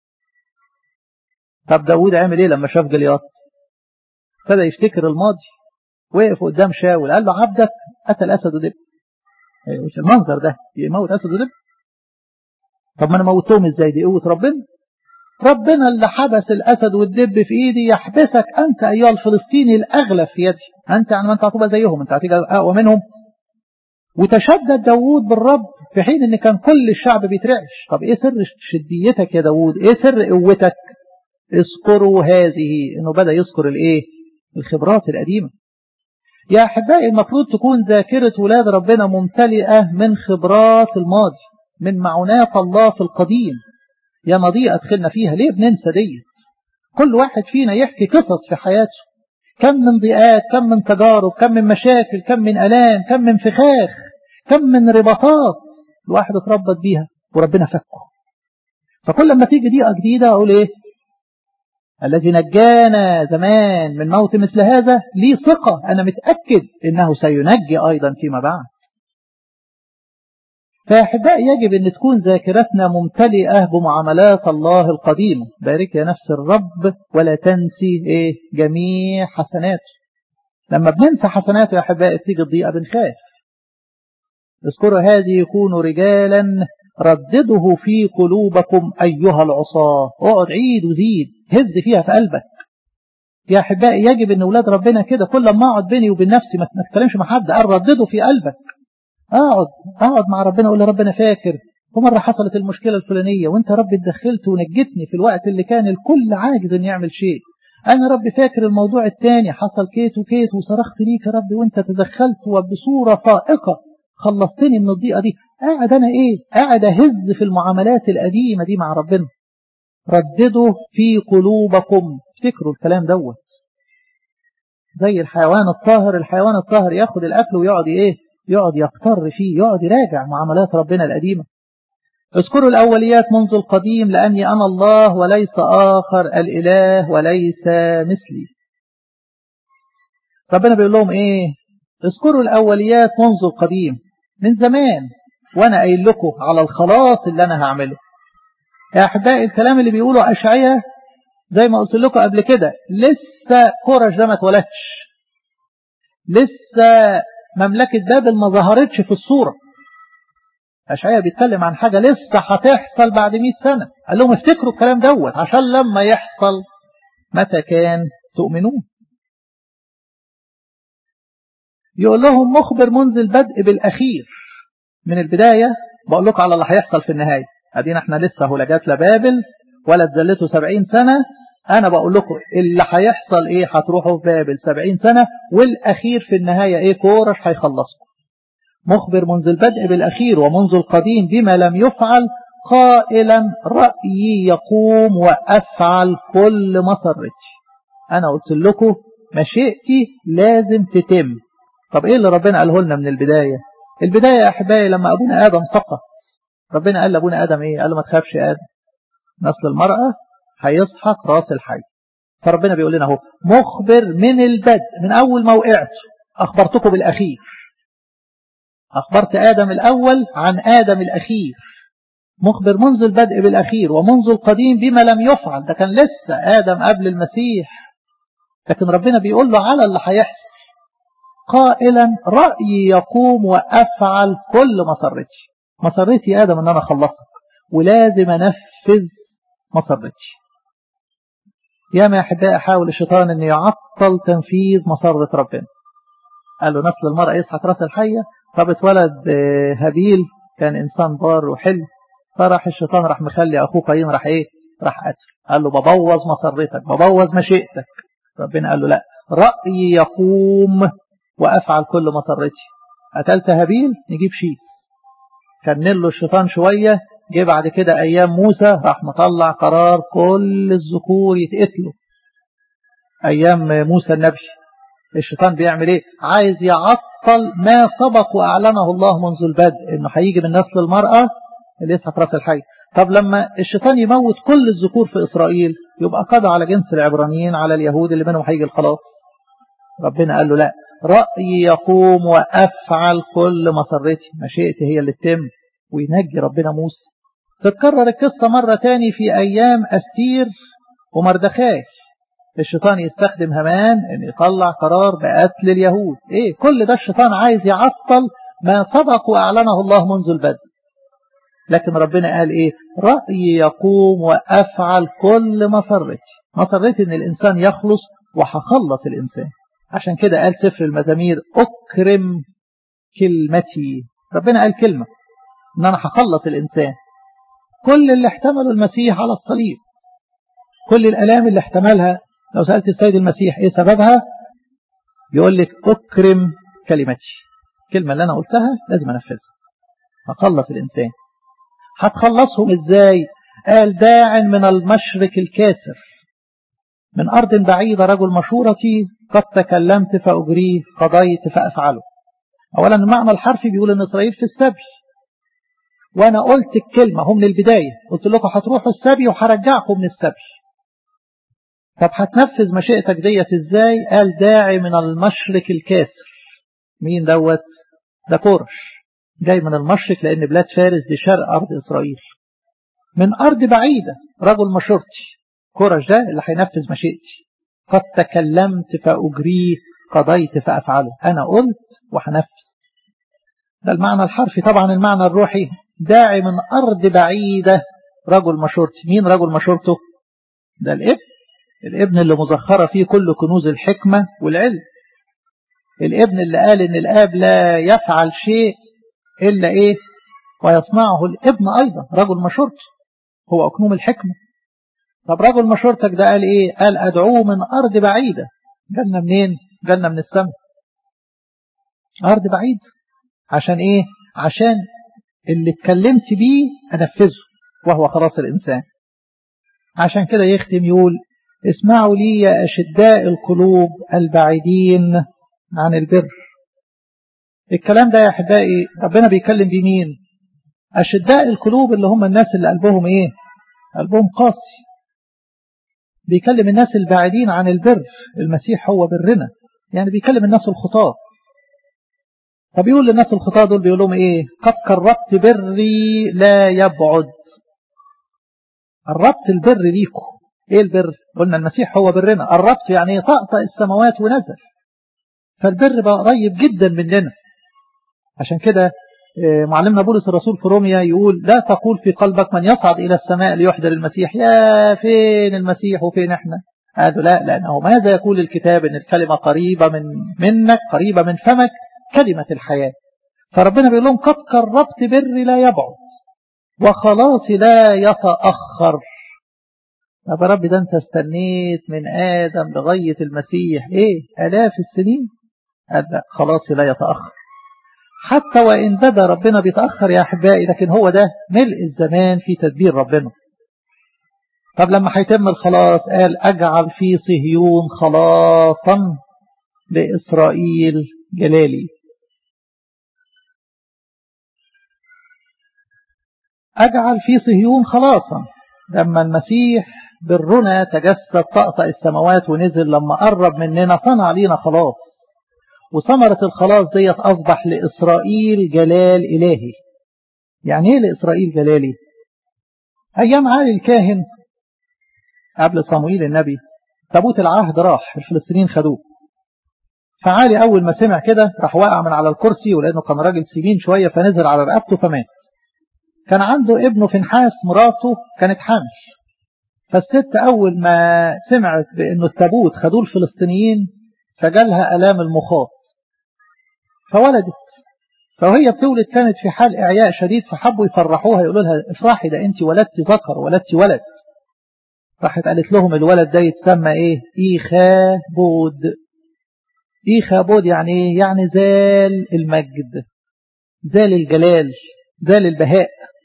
طب داود عمل إيه لما شاف جليات ابتدى يفتكر الماضي وقف قدام شاول قال له عبدك قتل أسد ودب مش المنظر ده يموت أسد ودب طب ما أنا موتهم إزاي دي قوة ربنا ربنا اللي حبس الأسد والدب في إيدي يحبسك أنت أيها الفلسطيني الأغلب في يدي أنت يعني ما أنت هتبقى زيهم أنت هتيجي أقوى منهم وتشدد داوود بالرب في حين ان كان كل الشعب بيترعش طب ايه سر شديتك يا داوود ايه سر قوتك اذكروا هذه انه بدأ يذكر الايه الخبرات القديمة يا احبائي المفروض تكون ذاكرة ولاد ربنا ممتلئة من خبرات الماضي من معونات الله في القديم يا مضيئة دخلنا فيها ليه بننسى دي كل واحد فينا يحكي قصص في حياته كم من ضيقات كم من تجارب كم من مشاكل كم من ألام كم من فخاخ كم من رباطات الواحد اتربط بيها وربنا فكه فكل لما تيجي دقيقة جديدة أقول إيه الذي نجانا زمان من موت مثل هذا لي ثقة أنا متأكد إنه سينجي أيضا فيما بعد فأحباء يجب أن تكون ذاكرتنا ممتلئة بمعاملات الله القديمة بارك يا نفس الرب ولا تنسي إيه جميع حسناته لما بننسى حسناته يا أحباء تيجي الضيقة بنخاف اذكروا هذه يكونوا رجالا ردده في قلوبكم أيها العصاة اقعد عيد وزيد هز فيها في قلبك يا أحبائي يجب أن أولاد ربنا كده كل ما أقعد بيني وبين نفسي ما تتكلمش مع حد قال ردده في قلبك اقعد اقعد مع ربنا اقول ربنا فاكر ومرة حصلت المشكلة الفلانية وانت رب اتدخلت ونجتني في الوقت اللي كان الكل عاجز ان يعمل شيء انا رب فاكر الموضوع الثاني حصل كيت وكيت وصرخت ليك يا رب وانت تدخلت وبصورة فائقة خلصتني من الضيقة دي قاعد انا ايه قاعد اهز في المعاملات القديمة دي مع ربنا رددوا في قلوبكم افتكروا الكلام دوت زي الحيوان الطاهر الحيوان الطاهر ياخد الاكل ويقعد ايه يقعد يقتر فيه يقعد يراجع معاملات ربنا القديمة اذكروا الأوليات منذ القديم لأني أنا الله وليس آخر الإله وليس مثلي ربنا بيقول لهم إيه اذكروا الأوليات منذ القديم من زمان وأنا قايل لكم على الخلاص اللي أنا هعمله يا أحبائي الكلام اللي بيقوله أشعية زي ما قلت لكم قبل كده لسه كورش ده ما اتولدش لسه مملكة بابل ما ظهرتش في الصورة أشعياء بيتكلم عن حاجة لسه هتحصل بعد 100 سنة قال لهم افتكروا الكلام دوت عشان لما يحصل متى كان تؤمنون يقول لهم مخبر منذ البدء بالأخير من البداية بقول لكم على اللي هيحصل في النهاية ادينا احنا لسه هلجات لبابل ولا اتزلتوا 70 سنة أنا بقول لكم اللي هيحصل إيه هتروحوا في بابل 70 سنة والأخير في النهاية إيه كورش هيخلصكم مخبر منذ البدء بالأخير ومنذ القديم بما لم يفعل قائلا رأيي يقوم وأفعل كل مسرتي أنا قلت لكم مشيئتي لازم تتم طب إيه اللي ربنا قاله لنا من البداية البداية يا أحبائي لما أبونا آدم سقط ربنا قال لأبونا آدم إيه قال له ما تخافش يا آدم نسل المرأة هيسحق راس الحي فربنا بيقول لنا اهو مخبر من البدء من أول ما وقعت أخبرتكم بالأخير أخبرت آدم الأول عن آدم الأخير مخبر منذ البدء بالأخير ومنذ القديم بما لم يفعل ده كان لسه آدم قبل المسيح لكن ربنا بيقول له على اللي هيحصل قائلا رأيي يقوم وأفعل كل مسرتي مسرتي آدم أن أنا أخلصك ولازم أنفذ مسرتي يا ما أحباء أحاول الشيطان أن يعطل تنفيذ مسرة ربنا قال له نسل المرأة يسحق راس الحية طب اتولد هابيل كان إنسان بار وحلو فراح الشيطان راح مخلي أخوه قايين راح إيه راح قتل قال له ببوظ مسرتك ببوظ مشيئتك ربنا قال له لا رأيي يقوم وأفعل كل مسرتي قتلت هابيل نجيب شيء كان له الشيطان شوية جه بعد كده أيام موسى راح مطلع قرار كل الذكور يتقتلوا أيام موسى النبي الشيطان بيعمل ايه عايز يعطل ما سبق وأعلنه الله منذ البدء انه هيجي من نسل المرأة اللي يسحق راس الحي طب لما الشيطان يموت كل الذكور في إسرائيل يبقى قضى على جنس العبرانيين على اليهود اللي منهم هيجي الخلاص ربنا قال له لا رأيي يقوم وأفعل كل مسرتي مشيئتي هي اللي تتم وينجي ربنا موسى تتكرر القصة مرة تاني في أيام أستير ومردخاي الشيطان يستخدم همان ان يطلع قرار بقتل اليهود ايه كل ده الشيطان عايز يعطل ما سبق واعلنه الله منذ البدء لكن ربنا قال ايه رأيي يقوم وافعل كل مسرتي مسرتي ان الانسان يخلص وهخلص الانسان عشان كده قال سفر المزامير اكرم كلمتي ربنا قال كلمة ان انا هخلص الانسان كل اللي احتمله المسيح على الصليب كل الالام اللي احتملها لو سألت السيد المسيح ايه سببها يقول لك اكرم كلمتي الكلمة اللي انا قلتها لازم انفذها هخلص الانسان هتخلصهم ازاي قال داع من المشرق الكاسر من أرض بعيدة رجل مشورتي قد تكلمت فأجريه قضيت فأفعله أولا المعنى الحرفي بيقول أن إسرائيل في السبي وأنا قلت الكلمة هم من البداية قلت لكم هتروحوا السبي وهرجعكم من السبي طب هتنفذ مشيئتك ديت ازاي قال داعي من المشرق الكاسر مين دوت ده كورش جاي من المشرق لأن بلاد فارس دي شرق أرض إسرائيل من أرض بعيدة رجل مشورتي كورش ده اللي هينفذ مشيئتي قد تكلمت فأجريه قضيت فأفعله أنا قلت وهنفذ ده المعنى الحرفي طبعا المعنى الروحي داعي من أرض بعيدة رجل مشورتي مين رجل مشورته ده الابن الابن اللي مزخرة فيه كل كنوز الحكمة والعلم الابن اللي قال ان الاب لا يفعل شيء الا ايه ويصنعه الابن ايضا رجل مشورته هو اكنوم الحكمة طب رجل مشورتك ده قال ايه قال ادعوه من ارض بعيدة جالنا منين جالنا من السماء ارض بعيد عشان ايه عشان اللي اتكلمت بيه انفذه وهو خلاص الانسان عشان كده يختم يقول اسمعوا لي يا أشداء القلوب البعيدين عن البر الكلام ده يا أحبائي ربنا بيكلم بمين أشداء القلوب اللي هم الناس اللي قلبهم إيه قلبهم قاسي بيكلم الناس البعيدين عن البر المسيح هو برنا يعني بيكلم الناس الخطاة فبيقول للناس الخطاة دول بيقول لهم إيه قد قربت بري لا يبعد قربت البر ليكم ايه البر قلنا المسيح هو برنا قربت يعني طأطأ السماوات ونزل فالبر بقى قريب جدا مننا عشان كده معلمنا بولس الرسول في روميا يقول لا تقول في قلبك من يصعد إلى السماء ليحضر المسيح يا فين المسيح وفين احنا قالوا لا لأنه ماذا يقول الكتاب ان الكلمة قريبة من منك قريبة من فمك كلمة الحياة فربنا بيقول لهم قد قربت بري لا يبعد وخلاصي لا يتأخر طب يا رب ده انت استنيت من آدم لغاية المسيح ايه آلاف السنين قال لا خلاص لا يتأخر حتى وإن بدا ربنا بيتأخر يا أحبائي لكن هو ده ملء الزمان في تدبير ربنا طب لما هيتم الخلاص قال أجعل في صهيون خلاصا لإسرائيل جلالي أجعل في صهيون خلاصا لما المسيح برنا تجسد طأطأ السماوات ونزل لما قرب مننا صنع لينا خلاص وثمرة الخلاص ديت أصبح لإسرائيل جلال إلهي يعني إيه لإسرائيل جلالي أيام عالي الكاهن قبل صموئيل النبي تابوت العهد راح الفلسطينيين خدوه فعالي أول ما سمع كده راح واقع من على الكرسي ولأنه كان راجل سمين شوية فنزل على رقبته فمات كان عنده ابنه فنحاس مراته كانت حامل فالست أول ما سمعت بأنه التابوت خدوه الفلسطينيين فجالها ألام المخاط فولدت فوهي بتولد كانت في حال إعياء شديد فحبوا يفرحوها يقولوا لها افرحي ده أنت ولدت ذكر ولدت ولد راحت قالت لهم الولد ده يتسمى إيه إيخا بود إيخابود يعني إيه؟ يعني زال المجد زال الجلال زال البهاء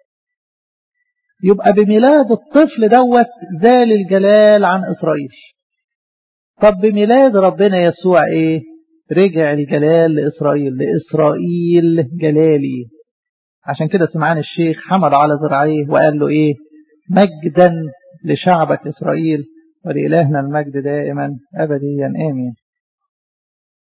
يبقى بميلاد الطفل دوت زال الجلال عن إسرائيل طب بميلاد ربنا يسوع إيه رجع الجلال لإسرائيل لإسرائيل جلالي عشان كده سمعان الشيخ حمل على ذراعيه وقال له إيه مجدا لشعبك إسرائيل ولإلهنا المجد دائما أبديا آمين